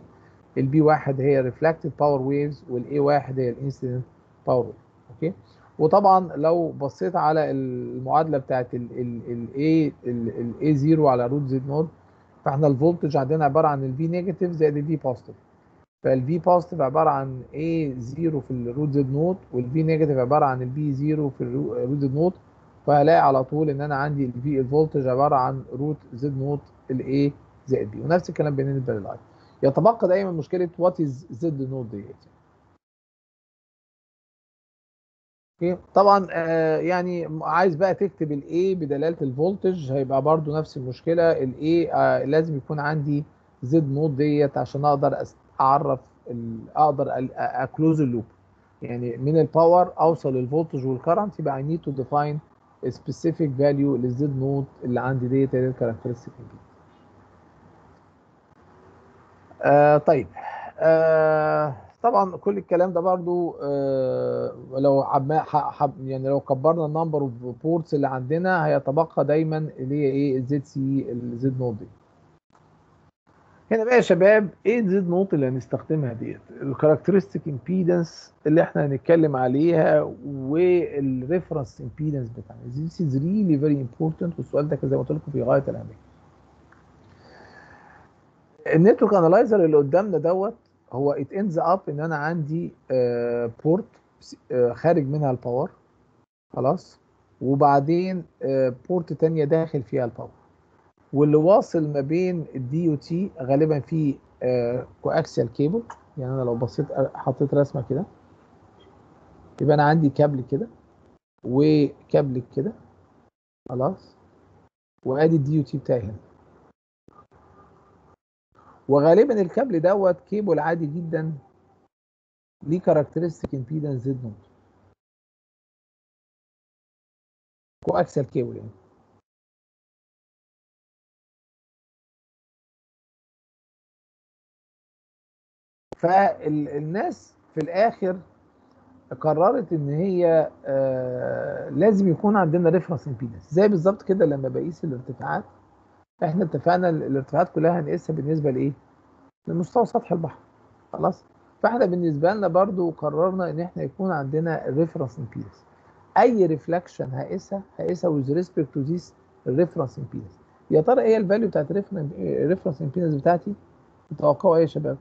A: البي واحد هي ريفلكتد باور ويفز والاي واحد هي الانسيدنت باور ويف اوكي وطبعا لو بصيت على المعادله بتاعت الاي الاي 0 على روت زد نود فاحنا الفولتج عندنا عباره عن الفي نيجاتيف زائد الفي بوزيتيف فالفي بوزيتيف عباره عن اي 0 في الروت زد نود والفي نيجاتيف عباره عن البي 0 في الروت زد نود فهلاقي على طول ان انا عندي الفي الفولتج عباره عن روت زد نود الاي زائد بي ونفس الكلام بالنسبه للاي يتبقى دايما مشكله وات از زد نود ديت اوكي طبعا آه يعني عايز بقى تكتب الاي بدلاله الفولتج هيبقى برضو نفس المشكله الاي آه لازم يكون عندي زد نود ديت عشان اقدر اعرف اقدر اكلوز اللوب يعني من الباور اوصل للفولتج والكرنت يبقى I need to define a specific value للزد نود اللي عندي ديت هي الكاركترستيك آه طيب آه طبعا كل الكلام ده برضو آه لو عم حب يعني لو كبرنا النمبر اوف بورتس اللي عندنا هيتبقى دايما اللي هي ايه الزد سي الزد نود دي هنا بقى يا شباب ايه الزد نوت اللي هنستخدمها ديت الكاركترستيك امبيدنس اللي احنا هنتكلم عليها والريفرنس امبيدنس بتاعنا this is really very important والسؤال ده زي ما قلت لكم في غايه الاهميه النتورك انالايزر اللي قدامنا دوت هو ات اندز اب ان انا عندي بورت خارج منها الباور خلاص وبعدين بورت تانية داخل فيها الباور واللي واصل ما بين الدي او تي غالبا في كواكسيال كيبل يعني انا لو بصيت حطيت رسمه كده يبقى انا عندي كابل كده وكابل كده خلاص وادي الدي او تي بتاعي هنا وغالبا الكابل دوت كيبل عادي جدا ليه كاركترستيك امبيدنس زد نوت كواكسيال كيبل يعني فالناس في الاخر قررت ان هي آه لازم يكون عندنا ريفرنس امبيدنس زي بالظبط كده لما بقيس الارتفاعات احنا اتفقنا الارتفاعات كلها هنقيسها بالنسبه لايه؟ لمستوى سطح البحر خلاص فاحنا بالنسبه لنا برضو قررنا ان احنا يكون عندنا ريفرنس امبيدنس اي ريفلكشن هقيسها هقيسها with respect to this reference impedance يا ترى ايه الفاليو بتاعت الريفرنس امبيدنس بتاعتي؟ تتوقعوا ايه يا شباب؟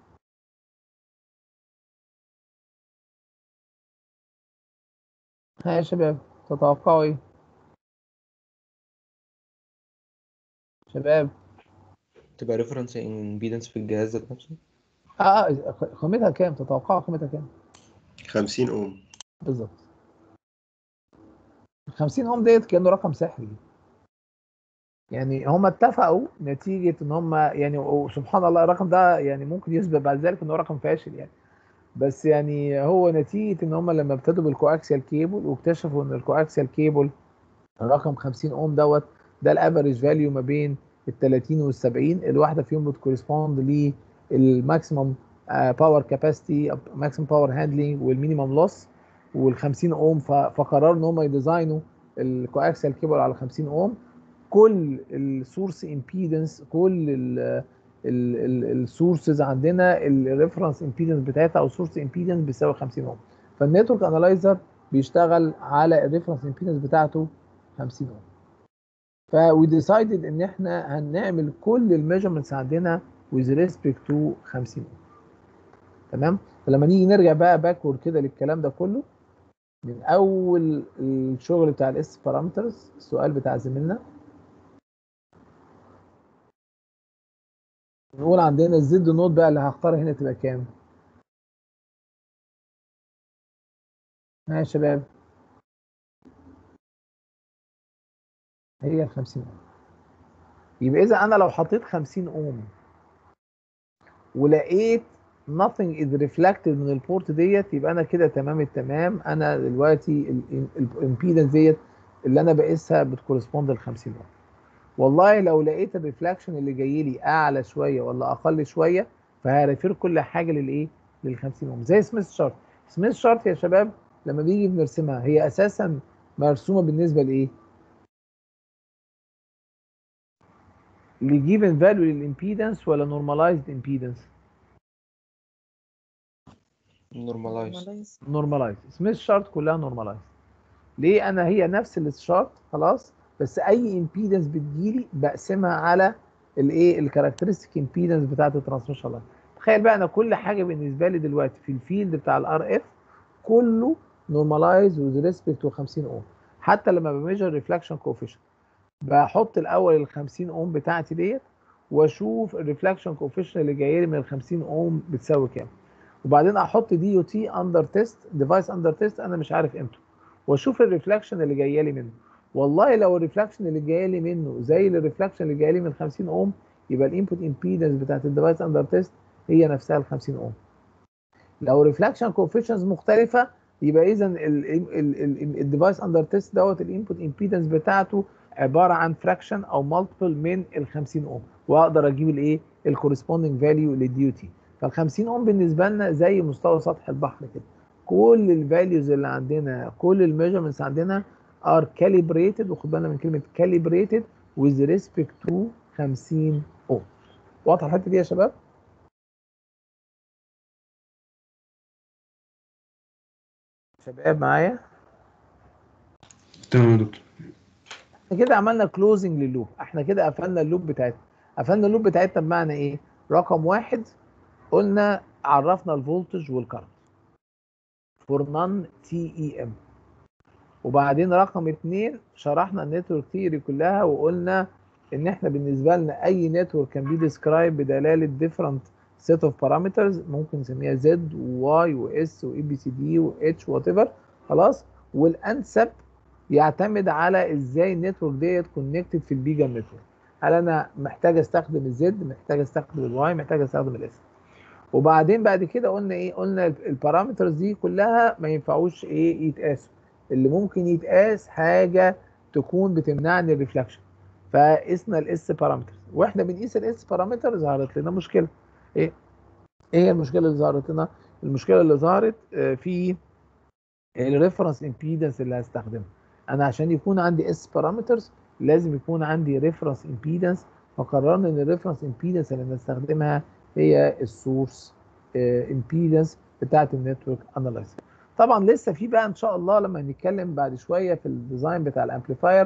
A: ها يا شباب تتوقعوا ايه شباب
B: تبقى ريفرنس امبيدنس في الجهاز ذات نفسه
A: اه قيمتها كام تتوقعوا قيمتها كام
E: 50 اوم
A: بالظبط 50 اوم ديت كانه رقم سحري يعني هم اتفقوا نتيجه ان هم يعني وسبحان الله الرقم ده يعني ممكن يثبت بعد ذلك انه رقم فاشل يعني بس يعني هو نتيجه ان هم لما ابتدوا بالكواكسيال كيبل واكتشفوا ان الكواكسيال كيبل رقم 50 اوم دوت ده الافريج فاليو ما بين ال 30 وال 70 الواحده فيهم بتكورسبوند للماكسيمم باور كاباسيتي ماكسيمم باور هاندلنج والمينيمم لوس وال 50 اوم فقرروا ان هم يديزاينوا الكواكسيال كيبل على 50 اوم كل السورس امبيدنس كل السورسز عندنا الريفرنس امبيدنس بتاعتها او السورس امبيدنس بيساوي 50 اوم فالنتورك انالايزر بيشتغل على الريفرنس امبيدنس بتاعته 50 اوم فوي ديسايدد ان احنا هنعمل كل الميجرمنتس عندنا with respect to 50 اوم تمام فلما نيجي نرجع بقى باكورد كده للكلام ده كله من اول الشغل بتاع الاس بارامترز السؤال بتاع زميلنا نقول عندنا الزد نود بقى اللي هختارها هنا تبقى كام؟ ها يا شباب هي ال 50 اوم يبقى اذا انا لو حطيت 50 اوم ولقيت nothing is reflected من البورت ديت يبقى انا كده تمام التمام انا دلوقتي الامبيدنس ديت اللي انا بقيسها بتكورسبوند ل 50 اوم والله لو لقيت الريفلكشن اللي جاي لي اعلى شويه ولا اقل شويه فهريفير كل حاجه للايه؟ لل 50 اوم زي سميث شارت سميث شارت يا شباب لما بيجي بنرسمها هي اساسا مرسومه بالنسبه لايه؟ لجيفن فاليو للامبيدنس ولا نورماليزد امبيدنس؟
B: نورمالايز
A: نورمالايز سميث شارت كلها نورمالايز ليه انا هي نفس الشارت خلاص بس اي امبيدنس بتجيلي بقسمها على الايه الكاركترستيك امبيدنس بتاعت الترانسميشن لاين تخيل بقى انا كل حاجه بالنسبه لي دلوقتي في الفيلد بتاع الار اف كله نورمالايز وذ ريسبكت تو 50 اوم حتى لما بميجر ريفلكشن كوفيشنت بحط الاول ال 50 اوم بتاعتي ديت واشوف الريفلكشن كوفيشنت اللي جاي لي من ال 50 اوم بتساوي كام وبعدين احط دي يو تي اندر تيست ديفايس اندر تيست انا مش عارف قيمته واشوف الريفلكشن اللي جايه لي منه والله لو الريفلكشن اللي جايه لي منه زي الريفلكشن اللي جاي لي من 50 اوم يبقى الانبوت امبيدنس بتاعت الديفايس اندر تيست هي نفسها ال 50 اوم لو ريفلكشن كوفيشنز مختلفه يبقى اذا الديفايس اندر تيست دوت الانبوت امبيدنس بتاعته عباره عن فراكشن او مالتيبل من ال 50 اوم واقدر اجيب الايه الكورسبوندنج فاليو للدي تي فال 50 اوم بالنسبه لنا زي مستوى سطح البحر كده كل الفاليوز اللي عندنا كل الميجرمنتس عندنا ار كاليبريتد وخد بالنا من كلمه كاليبريتد with respect to 50 اوم واضحه الحته دي يا شباب شباب معايا
F: تمام يا دكتور
A: احنا كده عملنا كلوزنج لللوب احنا كده قفلنا اللوب بتاعتنا قفلنا اللوب بتاعتنا بمعنى ايه رقم واحد قلنا عرفنا الفولتج والكرنت فور نون تي اي ام وبعدين رقم اتنين شرحنا النتورك ثيوري كلها وقلنا ان احنا بالنسبه لنا اي نتورك كان بي ديسكرايب بدلاله ديفرنت سيت اوف بارامترز ممكن نسميها زد وواي واس واي بي سي دي واتش وات ايفر خلاص والانسب يعتمد على ازاي النتورك ديت كونكتد في البيجا نتورك هل انا محتاج استخدم الزد محتاج استخدم الواي محتاج استخدم الاس وبعدين بعد كده قلنا ايه قلنا البارامترز دي كلها ما ينفعوش ايه يتقاسوا اللي ممكن يتقاس حاجه تكون بتمنعني الريفلكشن فقسنا الاس بارامترز واحنا بنقيس الاس بارامتر ظهرت لنا مشكله ايه ايه هي المشكله اللي ظهرت لنا المشكله اللي ظهرت آه، في الريفرنس امبيدنس اللي هستخدمها انا عشان يكون عندي اس بارامترز لازم يكون عندي ريفرنس امبيدنس فقررنا ان الريفرنس امبيدنس اللي هنستخدمها هي السورس امبيدنس بتاعت النتورك اناليزر طبعا لسه في بقى ان شاء الله لما نتكلم بعد شويه في الديزاين بتاع الامبليفاير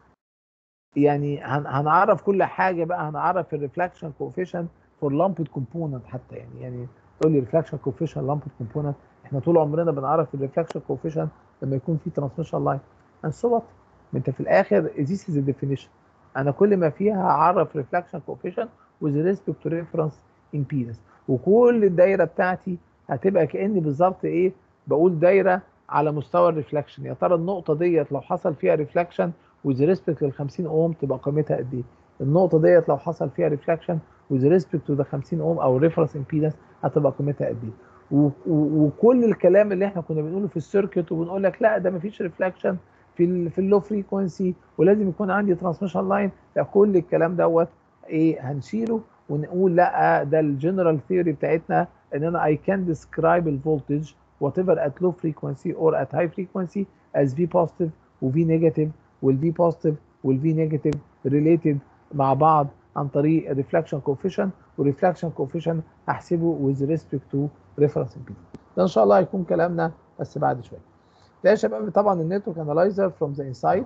A: يعني هن- هنعرف كل حاجه بقى هنعرف الريفلكشن كوفيشنت فور لامبد كومبوننت حتى يعني يعني تقول لي ريفلكشن كوفيشنت لامبد كومبوننت احنا طول عمرنا بنعرف الريفلكشن كوفيشنت لما يكون في ترانسميشن لاين and so what ما انت في الاخر this is the definition انا كل ما فيها هعرف ريفلكشن كوفيشنت with respect to reference impedance وكل الدايره بتاعتي هتبقى كاني بالظبط ايه بقول دايره على مستوى الريفلكشن يا ترى النقطه ديت لو حصل فيها ريفلكشن with respect لل 50 اوم تبقى قيمتها قد ايه النقطه ديت لو حصل فيها ريفلكشن with respect to the 50 اوم او ريفرنس امبيدنس هتبقى قيمتها قد ايه و- و- وكل الكلام اللي احنا كنا بنقوله في السيركت وبنقول لك لا ده مفيش ريفلكشن في ال في اللو فريكونسي ولازم يكون عندي ترانسميشن لاين لا كل الكلام دوت ايه هنشيله ونقول لا ده الجنرال ثيوري بتاعتنا ان انا I can describe الفولتج whatever at low frequency or at high frequency as V positive و V negative وال V positive وال V negative related مع بعض عن طريق الريفلكشن كوفيشن والريفلكشن كوفيشن احسبه with respect to reference impedance ده ان شاء الله هيكون كلامنا بس بعد شويه ده يا شباب طبعا النتورك انالايزر فروم ذا انسايد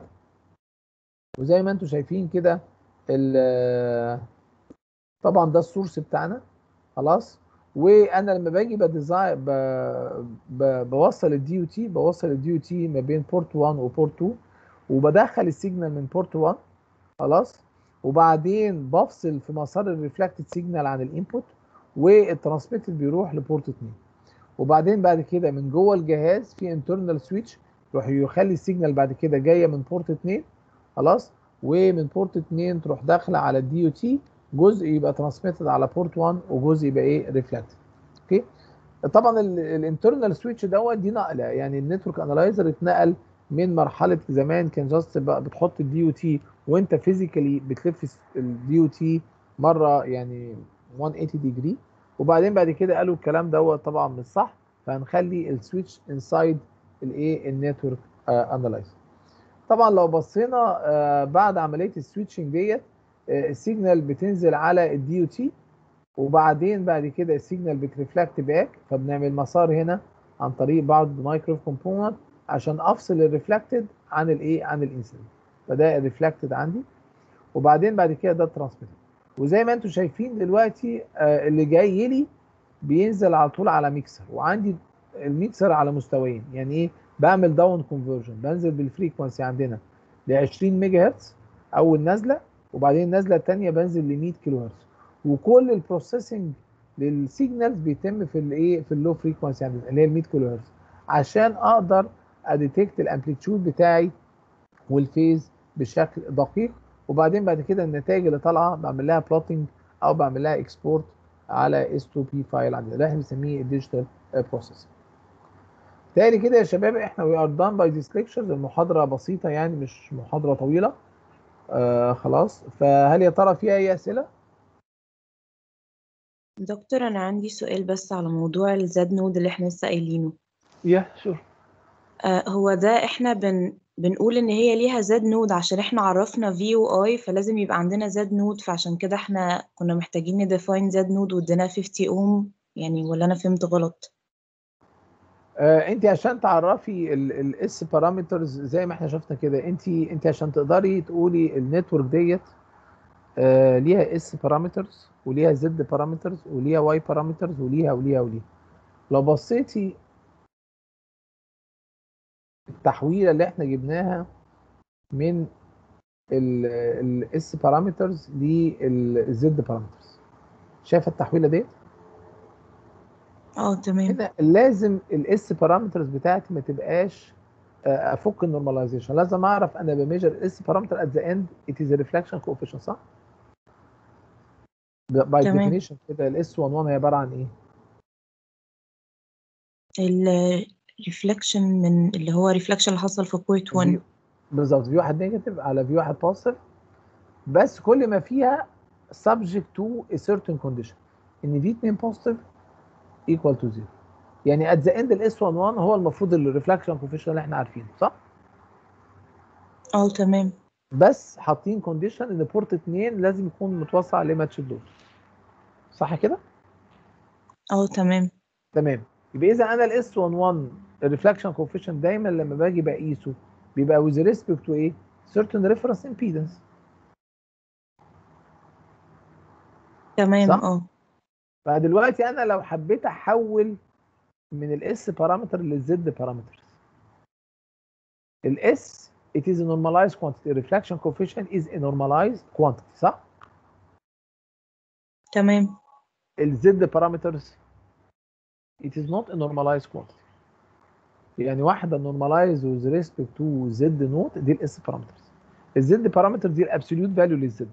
A: وزي ما انتم شايفين كده ال- طبعا ده السورس بتاعنا خلاص وانا لما باجي بديزاين ب... ب... بوصل الدي يو تي بوصل الدي يو تي ما بين بورت 1 وبورت 2 وبدخل السيجنال من بورت 1 خلاص وبعدين بفصل في مسار الريفلكتد سيجنال عن الانبوت والترانسميتد بيروح لبورت 2 وبعدين بعد كده من جوه الجهاز في انترنال سويتش يروح يخلي السيجنال بعد كده جايه من بورت 2 خلاص ومن بورت 2 تروح داخله على الدي يو تي جزء يبقى ترانسميتد على بورت 1 وجزء يبقى ايه ريفلكتد اوكي طبعا الانترنال سويتش دوت دي نقله يعني النتورك انالايزر اتنقل من مرحله زمان كان جاست بتحط الدي يو تي وانت فيزيكالي بتلف الدي يو تي مره يعني 180 ديجري وبعدين بعد كده قالوا الكلام دوت طبعا مش صح فهنخلي السويتش انسايد الايه النتورك انالايزر طبعا لو بصينا آه، بعد عمليه السويتشنج ديت آه، السيجنال بتنزل على الدي يو تي وبعدين بعد كده السيجنال بترفلكت باك فبنعمل مسار هنا عن طريق بعض مايكرو كومبوننت عشان افصل الريفلكتد عن الايه عن الانسيدنت فده الريفلكتد عندي وبعدين بعد كده ده الترانسميتد وزي ما انتم شايفين دلوقتي آه اللي جاي لي بينزل على طول على ميكسر وعندي الميكسر على مستويين يعني ايه بعمل داون كونفرجن بنزل بالفريكونسي عندنا ل 20 ميجا هرتز اول نازله وبعدين النازله الثانيه بنزل ل 100 كيلو هرتز وكل البروسيسنج للسيجنالز بيتم في الايه في اللو فريكونسي عندنا اللي هي ال 100 كيلو هرتز عشان اقدر اديتكت الامبليتيود بتاعي والفيز بشكل دقيق وبعدين بعد كده النتائج اللي طالعه بعمل لها بلوتنج او بعمل لها اكسبورت على اس 2 بي فايل عندنا ده احنا بنسميه الديجيتال بروسيس تاني كده يا شباب احنا وي ار دان باي ذيس ليكتشرز المحاضره بسيطه يعني مش محاضره طويله آه خلاص فهل يا ترى في اي اسئله
C: دكتور أنا عندي سؤال بس على موضوع الزد نود اللي احنا لسه قايلينه
A: يا شور
C: آه هو ده احنا بن بنقول ان هي ليها زد نود عشان احنا عرفنا في و اي فلازم يبقى عندنا زد نود فعشان كده احنا كنا محتاجين نديفاين زد نود واديناها 50 اوم يعني ولا انا فهمت غلط
A: آه انت عشان تعرفي الاس بارامترز زي ما احنا شفنا كده انت انت عشان تقدري تقولي النتورك ديت آه ليها اس بارامترز وليها زد بارامترز وليها واي بارامترز وليها وليها وليها لو بصيتي التحويله اللي احنا جبناها من الاس بارامترز للزد بارامترز شايفه التحويله ديت
C: اه تمام
A: هنا لازم الاس بارامترز بتاعتي ما تبقاش آه، افك النورماليزيشن لازم اعرف انا بميجر الاس بارامتر ات ذا اند ات از ريفلكشن كوفيشنت صح؟ باي
C: تمام.
A: ديفينيشن كده الاس 11 هي عباره عن ايه؟
C: الريفلكشن من اللي هو ريفلكشن اللي حصل في بوينت 1
A: بالظبط في واحد نيجاتيف على في واحد بوزيتيف بس كل ما فيها subject to a certain condition ان في 2 بوزيتيف equal to 0 يعني at the end الاس 11 هو المفروض الريفلكشن كوفيشن اللي احنا عارفينه صح؟
C: اه تمام
A: بس حاطين كونديشن ان بورت 2 لازم يكون متوصل عليه ماتش لود صح كده؟
C: اه تمام
A: تمام يبقى اذا انا الاس 11 الريفلكشن كوفيشن دايما لما باجي بقيسه بيبقى with respect to ايه؟ certain reference impedance
C: تمام
A: صح؟
C: اه
A: فدلوقتي انا لو حبيت احول من الاس بارامتر للزد بارامترز الاس it is a normalized quantity reflection coefficient is a normalized quantity صح
C: تمام
A: الزد بارامترز it is not a normalized quantity يعني واحده normalized with respect to z نوت دي الاس بارامترز الزد بارامتر دي الابسوليوت فاليو للزد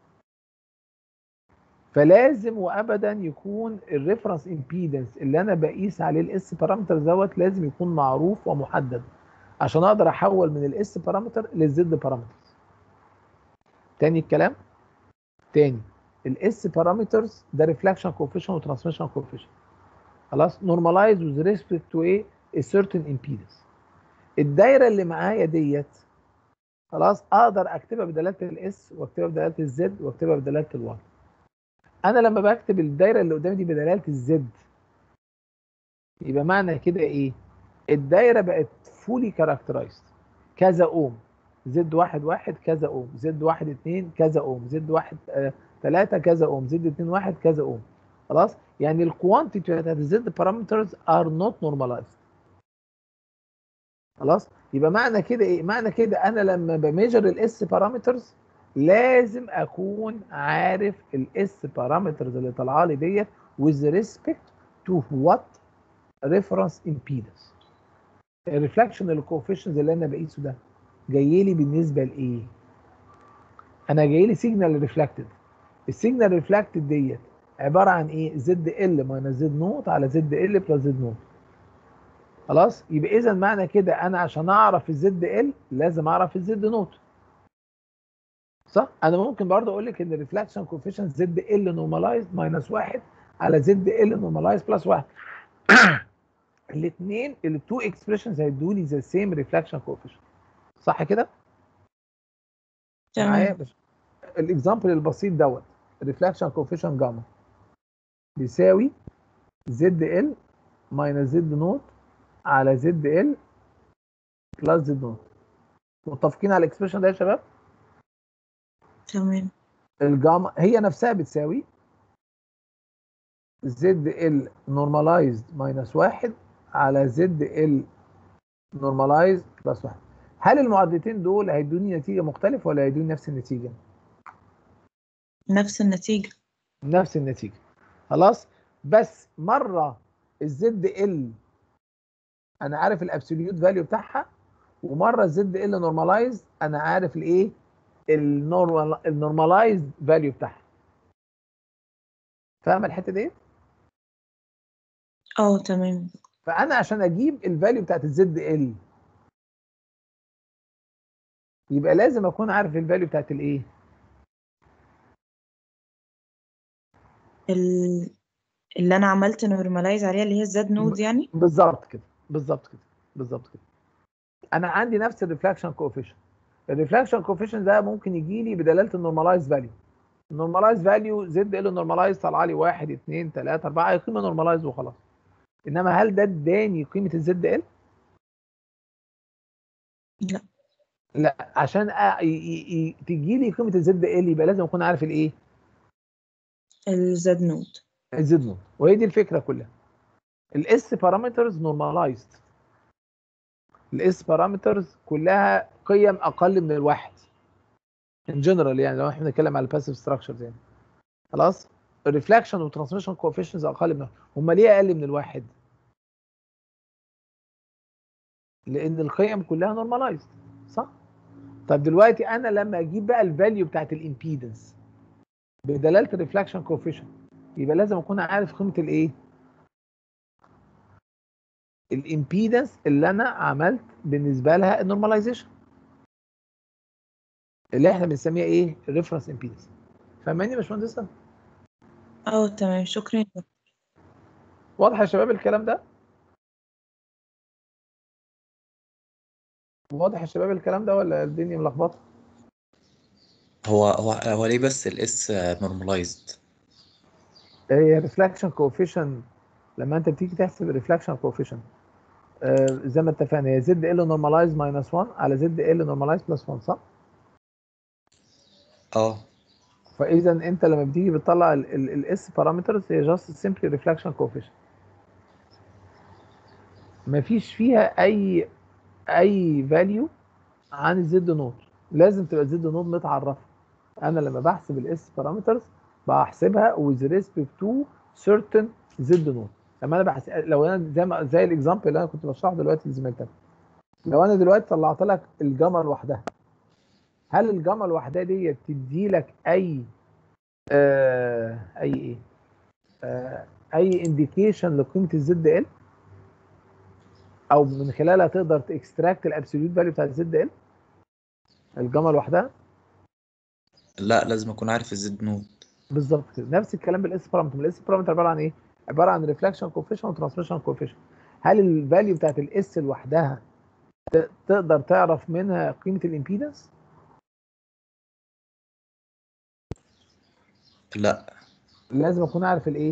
A: فلازم وابدا يكون الريفرنس امبيدنس اللي انا بقيس عليه الاس بارامتر دوت لازم يكون معروف ومحدد عشان اقدر احول من الاس بارامتر للزد بارامترز تاني الكلام تاني الاس بارامترز ده ريفلكشن كوفيشن وترانسميشن كوفيشن خلاص نورماليز وذ ريسبكت تو ايه a certain impedance الدايره اللي معايا ديت خلاص اقدر اكتبها بدلاله الاس واكتبها بدلاله الزد واكتبها بدلاله الواي انا لما بكتب الدايره اللي قدامي دي بدلاله الزد يبقى معنى كده ايه الدايره بقت فولي كاركترايزد كذا اوم زد واحد واحد كذا اوم زد واحد اتنين كذا اوم زد واحد آه تلاتة كذا اوم زد اتنين واحد كذا اوم خلاص يعني الكوانتيتي بتاعت الزد بارامترز ار نوت نورماليزد خلاص يبقى معنى كده ايه معنى كده انا لما بميجر الاس بارامترز لازم اكون عارف الاس بارامترز اللي طالعه لي ديت with respect to what reference impedance الريفلكشن الكوفيشنز اللي انا بقيسه ده جاي لي بالنسبه لايه انا جاي لي سيجنال ريفلكتد السيجنال ريفلكتد ديت عباره عن ايه زد ال ماينس زد نوت على زد ال بلس زد نوت خلاص يبقى اذا معنى كده انا عشان اعرف الزد ال لازم اعرف الزد نوت صح انا ممكن برضه اقول لك ان الريفلكشن كوفيشنت زد ال نورماليزد ماينس 1 على زد ال نورماليزد بلس 1 الاثنين التو اكسبريشنز هيدوا لي ذا سيم ريفلكشن كوفيشنت صح كده معايا
C: تمام
A: بس الاكزامبل البسيط دوت ريفلكشن كوفيشنت جاما بيساوي زد ال ماينس زد نوت على زد ال بلس زد نوت متفقين على الاكسبريشن ده يا شباب
C: تمام
A: الجاما هي نفسها بتساوي زد ال نورماليزد ماينس واحد على زد ال نورماليزد بلس واحد هل المعادلتين دول هيدوني نتيجة مختلفة ولا هيدوني نفس النتيجة؟
C: نفس النتيجة
A: نفس النتيجة خلاص بس مرة الزد ال أنا عارف الأبسوليوت فاليو بتاعها ومرة الزد ال نورماليزد أنا عارف الإيه؟ النورمال النورماليزد فاليو بتاعها فاهم الحتة دي؟
C: اه تمام
A: فانا عشان اجيب الفاليو بتاعت الزد ال يبقى لازم اكون عارف الفاليو بتاعت الايه
C: ال- اللي انا عملت نورماليز عليها اللي هي الزد نود يعني
A: بالظبط كده بالظبط كده بالظبط كده انا عندي نفس الريفلكشن كوفيشن الريفلكشن كوفيشن ده ممكن يجي لي بدلاله النورماليز فاليو النورماليز فاليو زد ال نورماليز طالعه لي 1 2 3 4 هي قيمه نورماليز وخلاص انما هل ده اداني قيمه الزد ال
C: لا
A: لا عشان أ... ي... ي... ي... تجي لي قيمه الزد ال يبقى لازم اكون عارف الايه
C: الزد نود
A: الزد نود وهي دي الفكره كلها الاس بارامترز نورماليزد الاس بارامترز كلها قيم اقل من الواحد ان جنرال يعني لو احنا بنتكلم على الباسيف ستراكشرز يعني خلاص الريفلكشن والترانسميشن كوفيشنز اقل من هم ليه اقل من الواحد لان القيم كلها نورماليزد صح طب دلوقتي انا لما اجيب بقى الفاليو بتاعت الامبيدنس بدلاله الريفلكشن كوفيشن يبقى لازم اكون عارف قيمه الايه الامبيدنس اللي انا عملت بالنسبه لها النورماليزيشن اللي احنا بنسميها ايه الريفرنس امبيدنس فاهماني يا باشمهندسه
C: اه تمام شكرا
A: واضح يا شباب الكلام ده واضح يا شباب الكلام ده ولا الدنيا ملخبطه
D: هو هو هو ليه بس الاس نورماليزد
A: هي ريفلكشن كوفيشن لما انت بتيجي تحسب الريفلكشن كوفيشن زي ما اتفقنا هي زد ال نورماليز ماينس 1 على زد ال نورماليز بلس 1 صح؟
D: اه
A: فاذا انت لما بتيجي بتطلع الاس بارامترز هي جاست سيمبلي ريفلكشن كوفيشن مفيش فيها اي اي فاليو عن الزد نود لازم تبقى الزد نود متعرفه انا لما بحسب الاس بارامترز بحسبها with respect to certain زد نود لما انا بحسب لو انا زي ما زي الاكزامبل اللي انا كنت بشرحه دلوقتي لزميلتك لو انا دلوقتي طلعت لك الجاما لوحدها هل الجاما لوحدها دي تدي لك اي آه اي ايه آه اي انديكيشن لقيمه الزد ال او من خلالها تقدر تاكستراكت الابسوليوت فاليو بتاع الزد ال الجاما لوحدها
D: لا لازم اكون عارف الزد نود
A: بالظبط كده نفس الكلام بالاس بارامتر الاس بارامتر عباره عن ايه عباره عن ريفلكشن كوفيشن وترانسميشن كوفيشن هل الفاليو بتاعت الاس لوحدها ت- تقدر تعرف منها قيمه الامبيدنس
D: لا
A: لازم اكون عارف الايه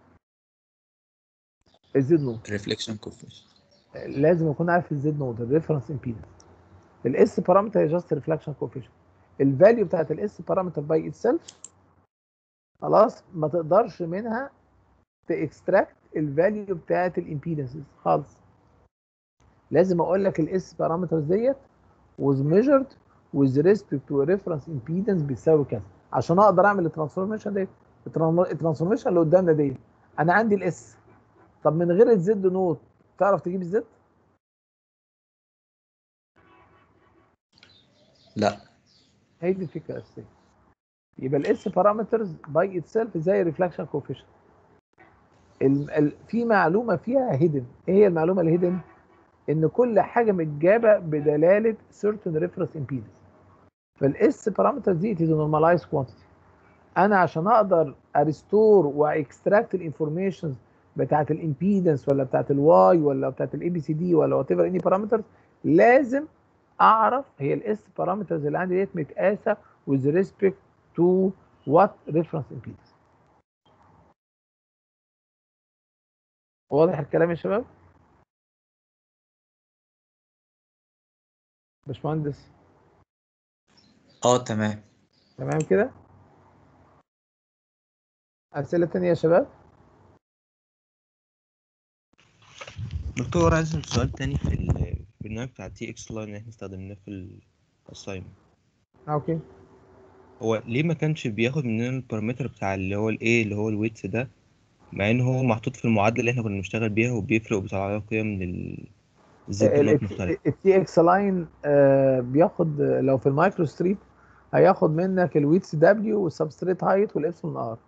A: الزد نود
D: ريفليكشن كوفيشن
A: لازم اكون عارف الزد نود الريفرنس امبيدنس الاس بارامتر هي جاست ريفلكشن كوفيشن الفاليو بتاعت الاس بارامتر باي اتسيلف خلاص ما تقدرش منها تاكستراكت الفاليو بتاعت الامبيدنسز خالص لازم اقول لك الاس بارامترز ديت was measured with respect to a reference impedance بيساوي كذا عشان اقدر اعمل الترانسفورميشن ديت الترانسفورميشن اللي قدامنا ديت انا عندي الاس طب من غير الزد نوت تعرف تجيب الزد
D: لا
A: هي دي الفكره الاساسيه يبقى الاس بارامترز باي اتسيلف زي ريفلكشن كوفيشن في معلومه فيها هيدن ايه هي المعلومه الهيدن ان كل حاجه متجابه بدلاله certain reference impedance فالاس بارامترز دي is normalized quantity انا عشان اقدر اريستور واكستراكت الانفورميشنز بتاعت الامبيدنس ولا بتاعت الواي ولا بتاعت الاي بي سي دي ولا وات ايفر اني بارامترز لازم اعرف هي الاس بارامترز اللي عندي ديت متقاسه with respect to what reference impedance واضح الكلام يا شباب باشمهندس
D: اه تمام
A: تمام كده أسئلة تانية يا شباب
B: دكتور عايز أسأل سؤال تاني في ال- في البرنامج بتاع تي اكس لاين اللي احنا استخدمناه في الاساينمنت
A: آه، اوكي
B: هو ليه ما كانش بياخد مننا البارامتر بتاع اللي هو الايه اللي هو الويتس ده مع ان هو محطوط في المعادله اللي احنا كنا بنشتغل بيها وبيفرق وبيطلع عليها قيم لل الزد نوت مختلفه
A: التي اكس لاين بياخد آه، لو في المايكرو ستريب هياخد منك الويتس دبليو والسبستريت هايت والابسلون ار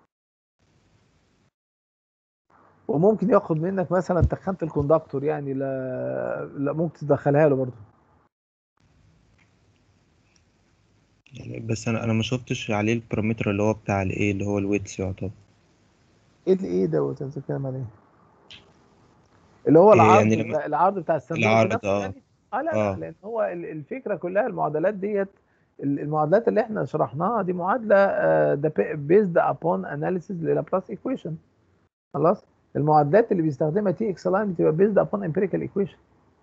A: وممكن ياخد منك مثلا تخنت الكوندكتور يعني لا, لا ممكن تدخلها له برضه
B: يعني بس انا انا ما شفتش عليه البارامتر اللي هو بتاع الايه اللي هو الويتس يعتبر
A: ايه الايه دوت انت بتتكلم عليه اللي هو
B: إيه
A: العرض
B: يعني لما-
A: بتاع- العرض بتاع الصندوق
B: العرض،
A: بنفسه
B: آه.
A: يعني اه لا
B: آه.
A: لا لان هو ال- الفكره كلها المعادلات ديت ال- المعادلات اللي احنا شرحناها دي معادله آه، ده بيزد ابون اناليسيز للابلاس ايكويشن خلاص المعادلات اللي بيستخدمها تي اكس لاين بتبقى بيزد ابون امبيريكال ايكويشن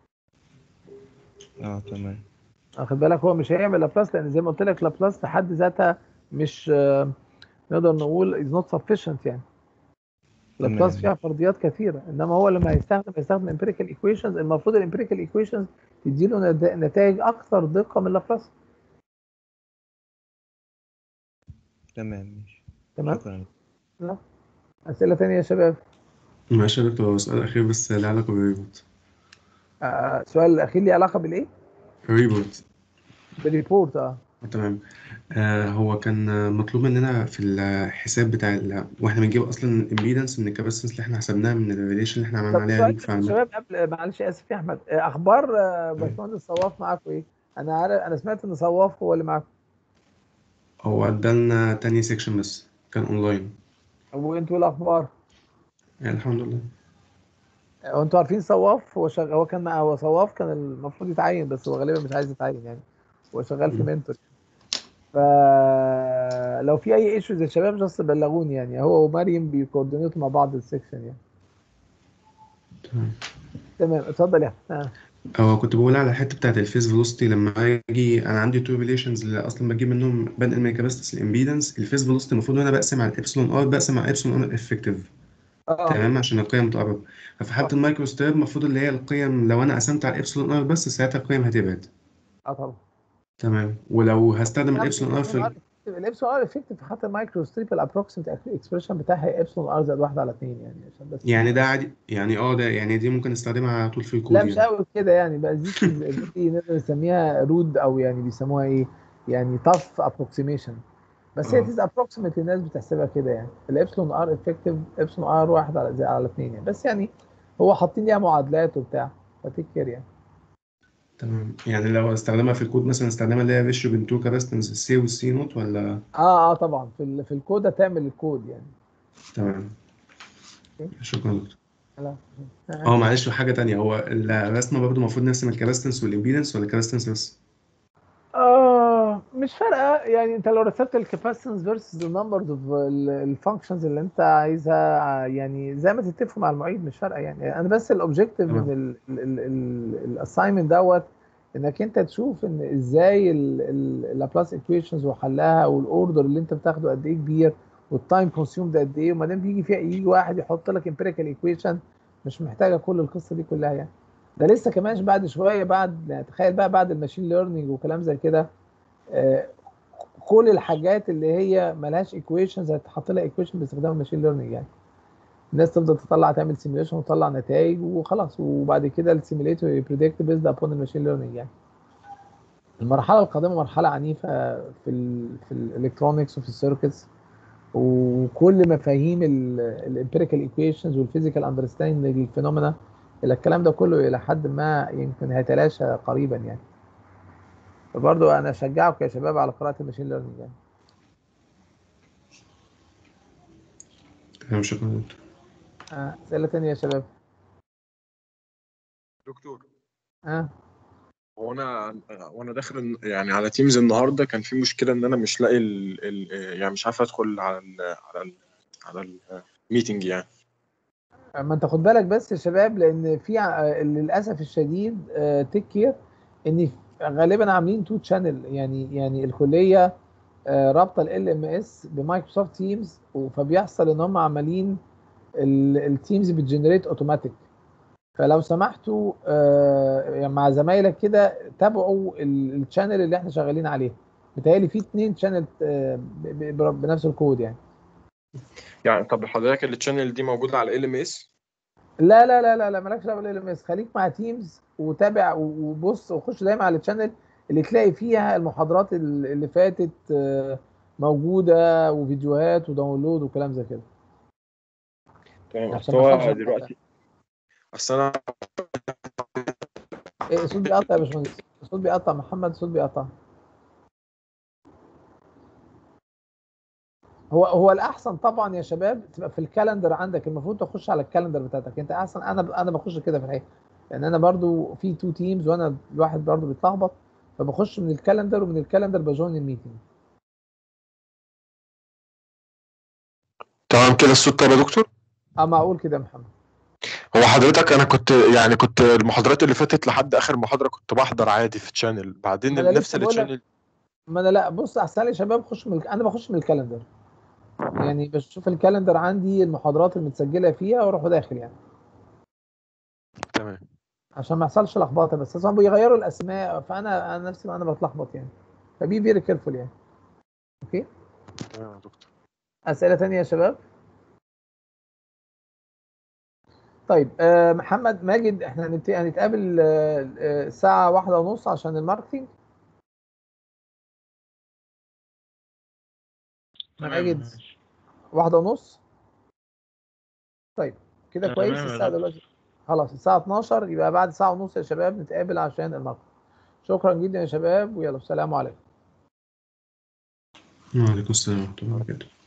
B: اه تمام
A: واخد بالك هو مش هيعمل لابلاس لان زي ما قلت لك لابلاس في حد ذاتها مش آه، نقدر نقول از نوت سفيشنت يعني لابلاس
B: تمام.
A: فيها فرضيات كثيره انما هو لما هيستخدم هيستخدم امبيريكال ايكويشنز المفروض الامبيريكال ايكويشنز تديله نت- نتائج اكثر دقه من لابلاس
B: تمام ماشي
A: تمام
B: شكرا
A: لا اسئله ثانيه يا شباب
E: معلش يا دكتور هو سؤال أخير بس له علاقة بالريبورت
A: آه السؤال الاخير ليه علاقه بالايه
E: الريبورت
A: بالريبورت اه
E: آه، تمام آه هو كان آه، مطلوب مننا في الحساب بتاع ال... واحنا بنجيب اصلا الامبيدنس من الكاباسيتنس اللي احنا حسبناها من الريليشن اللي احنا عملنا
A: طب
E: عليها
A: سؤال
E: لينك
A: بس يا
E: فعلا
A: شباب قبل معلش اسف يا احمد آه، اخبار آه، باشمهندس صواف معاكم ايه؟ انا عارف انا سمعت ان صواف هو اللي معاكم
E: هو ادالنا تاني سيكشن بس كان اونلاين
A: وانتوا إيه الاخبار؟
E: يعني الحمد لله
A: هو انتوا عارفين صواف هو شغ... هو كان مع هو صواف كان المفروض يتعين بس هو غالبا مش عايز يتعين يعني هو شغال في
E: مم.
A: منتور فلو في اي ايشوز يا شباب جاست بلغوني يعني هو ومريم بيكوردينيتوا مع بعض السكشن يعني
E: تمام
A: تمام اتفضل يا احمد آه.
E: هو كنت بقول على الحته بتاعت الفيز فيلوسيتي لما اجي انا عندي تو ريليشنز اللي اصلا بجيب منهم بنقل من الكاباسيتنس الامبيدنس الفيز فيلوسيتي المفروض ان انا بقسم على الابسلون ار بقسم على ابسلون ار افكتيف
A: اه
E: تمام عشان القيم تقرب ففي حاله المايكرو ستيب المفروض اللي هي القيم لو انا قسمت على الابسلون ار بس ساعتها القيم هتبعد
A: اه طبعا
E: تمام ولو هستخدم الابسلون ار في ال-
A: الابسلون ار افكتيف في حتى المايكرو ستريب الابروكسيمت اكسبريشن بتاعها هي ابسلون ار زائد 1 على 2 يعني عشان بس
E: يعني ده عادي يعني اه ده يعني دي ممكن استخدمها على طول في الكود
A: لا مش
E: يعني
A: قوي كده يعني بقى دي دي نقدر نسميها رود او يعني بيسموها ايه يعني tough approximation بس هي
E: آه.
A: تيز ابروكسيمت الناس بتحسبها كده يعني الابسلون ار افكتيف ابسلون ار واحد على زي على اثنين يعني بس يعني هو حاطين ليها معادلات وبتاع فتيك كير يعني
E: تمام يعني لو استخدمها في الكود مثلا استخدمها اللي هي ريشيو بين تو كاباسيتنس السي والسي نوت ولا
A: اه اه طبعا في ال- في الكود هتعمل الكود يعني
E: تمام
A: أوكي.
E: شكرا دكتور
A: لا
E: اه معلش وحاجه تانية هو الرسمه برضه المفروض نرسم الكاباسيتنس والامبيدنس ولا الكاباسيتنس بس
A: آه مش فارقه يعني انت لو رسمت الكاباسيتنس فيرسز النمبرز اوف الفانكشنز اللي انت عايزها يعني زي ما تتفقوا مع المعيد مش فارقه يعني انا بس الاوبجيكتيف
E: تمام.
A: من الاساينمنت دوت انك انت تشوف ان ازاي اللابلاس ايكويشنز وحلها والاوردر اللي انت بتاخده قد ايه كبير والتايم كونسيوم ده قد ايه وما دام بيجي فيها يجي واحد يحط لك امبيريكال ايكويشن مش محتاجه كل القصه دي كلها يعني ده لسه كمان بعد شويه بعد يعني تخيل بقى بعد الماشين ليرنينج وكلام زي كده آه، كل الحاجات اللي هي ملهاش ايكويشنز هتحط لها ايكويشن باستخدام الماشين ليرنينج يعني الناس تفضل تطلع تعمل سيميوليشن وتطلع نتائج وخلاص وبعد كده السيميليتور يبريدكت بيزد ابون الماشين ليرنينج يعني المرحله القادمه مرحله عنيفه في ال في الالكترونكس وفي السيركتس وكل مفاهيم الامبيريكال ايكويشنز والفيزيكال اندرستاندينج للفينومينا الى الكلام ده كله الى حد ما يمكن هيتلاشى قريبا يعني فبرضه انا اشجعكم يا شباب على قراءه الماشين ليرنينج يعني
E: تمام شكرا دكتور
A: آه، اسئله ثانيه يا شباب
F: دكتور
A: اه
F: هو انا وانا داخل الن- يعني على تيمز النهارده كان في مشكله ان انا مش لاقي ال... ال... يعني مش عارف ادخل على ال... على ال... على الميتنج يعني
A: ما انت خد بالك بس يا شباب لان في ع- للاسف الشديد تيك كير ان غالبا عاملين تو تشانل يعني يعني الكليه آه، رابطه ال ام اس بمايكروسوفت تيمز فبيحصل ان هم عمالين التيمز بتجنريت اوتوماتيك فلو سمحتوا آه، يعني مع زمايلك كده تابعوا الشانل اللي احنا شغالين عليه بتهيألي في اتنين شانل بنفس الكود يعني
F: يعني طب حضرتك التشانل دي موجوده على ال ام اس
A: لا لا لا لا لا مالكش دعوه بالال ام اس خليك مع تيمز وتابع وبص وخش دايما على الشانل اللي تلاقي فيها المحاضرات ال- اللي فاتت آه، موجوده وفيديوهات وداونلود وكلام زي كده
F: تمام
A: عشان
F: اصل
A: ما
F: هو
A: يحصلش
F: دلوقتي اصل انا
A: إيه، الصوت بيقطع يا باشمهندس الصوت بيقطع محمد الصوت بيقطع هو هو الاحسن طبعا يا شباب تبقى في الكالندر عندك المفروض تخش على الكالندر بتاعتك انت احسن انا انا بخش كده في الحقيقه لان انا برضو في تو تيمز وانا الواحد برضو بيتلخبط فبخش من الكالندر ومن الكالندر بجوين الميتنج
G: تمام كده الصوت طيب يا دكتور
A: اما اقول كده يا محمد
G: هو حضرتك انا كنت يعني كنت المحاضرات اللي فاتت لحد اخر محاضره كنت بحضر عادي في تشانل بعدين
A: ما أنا
G: نفس
A: لسه بقول لك-
G: التشانل
A: ما انا لا بص احسن لي يا شباب خش من انا بخش من الكالندر يعني بشوف الكالندر عندي المحاضرات المتسجله فيها واروح داخل يعني
G: تمام
A: عشان ما يحصلش لخبطه بس اصلا بيغيروا الاسماء فانا انا نفسي انا بتلخبط يعني فبي فيري كيرفول يعني اوكي
G: تمام يا دكتور
A: اسئله تانية يا شباب طيب آه محمد ماجد احنا هنبت- هنتقابل آه، آه، الساعه واحدة ونص عشان الماركتينج ماجد واحدة ونص طيب كده
H: تمام
A: كويس
H: يا
A: الساعة
H: دكتور.
A: دلوقتي خلاص الساعة 12 يبقى بعد ساعة ونص يا شباب نتقابل عشان الماركتينج شكرا جدا يا شباب ويلا السلام عليكم
E: وعليكم السلام ورحمة الله وبركاته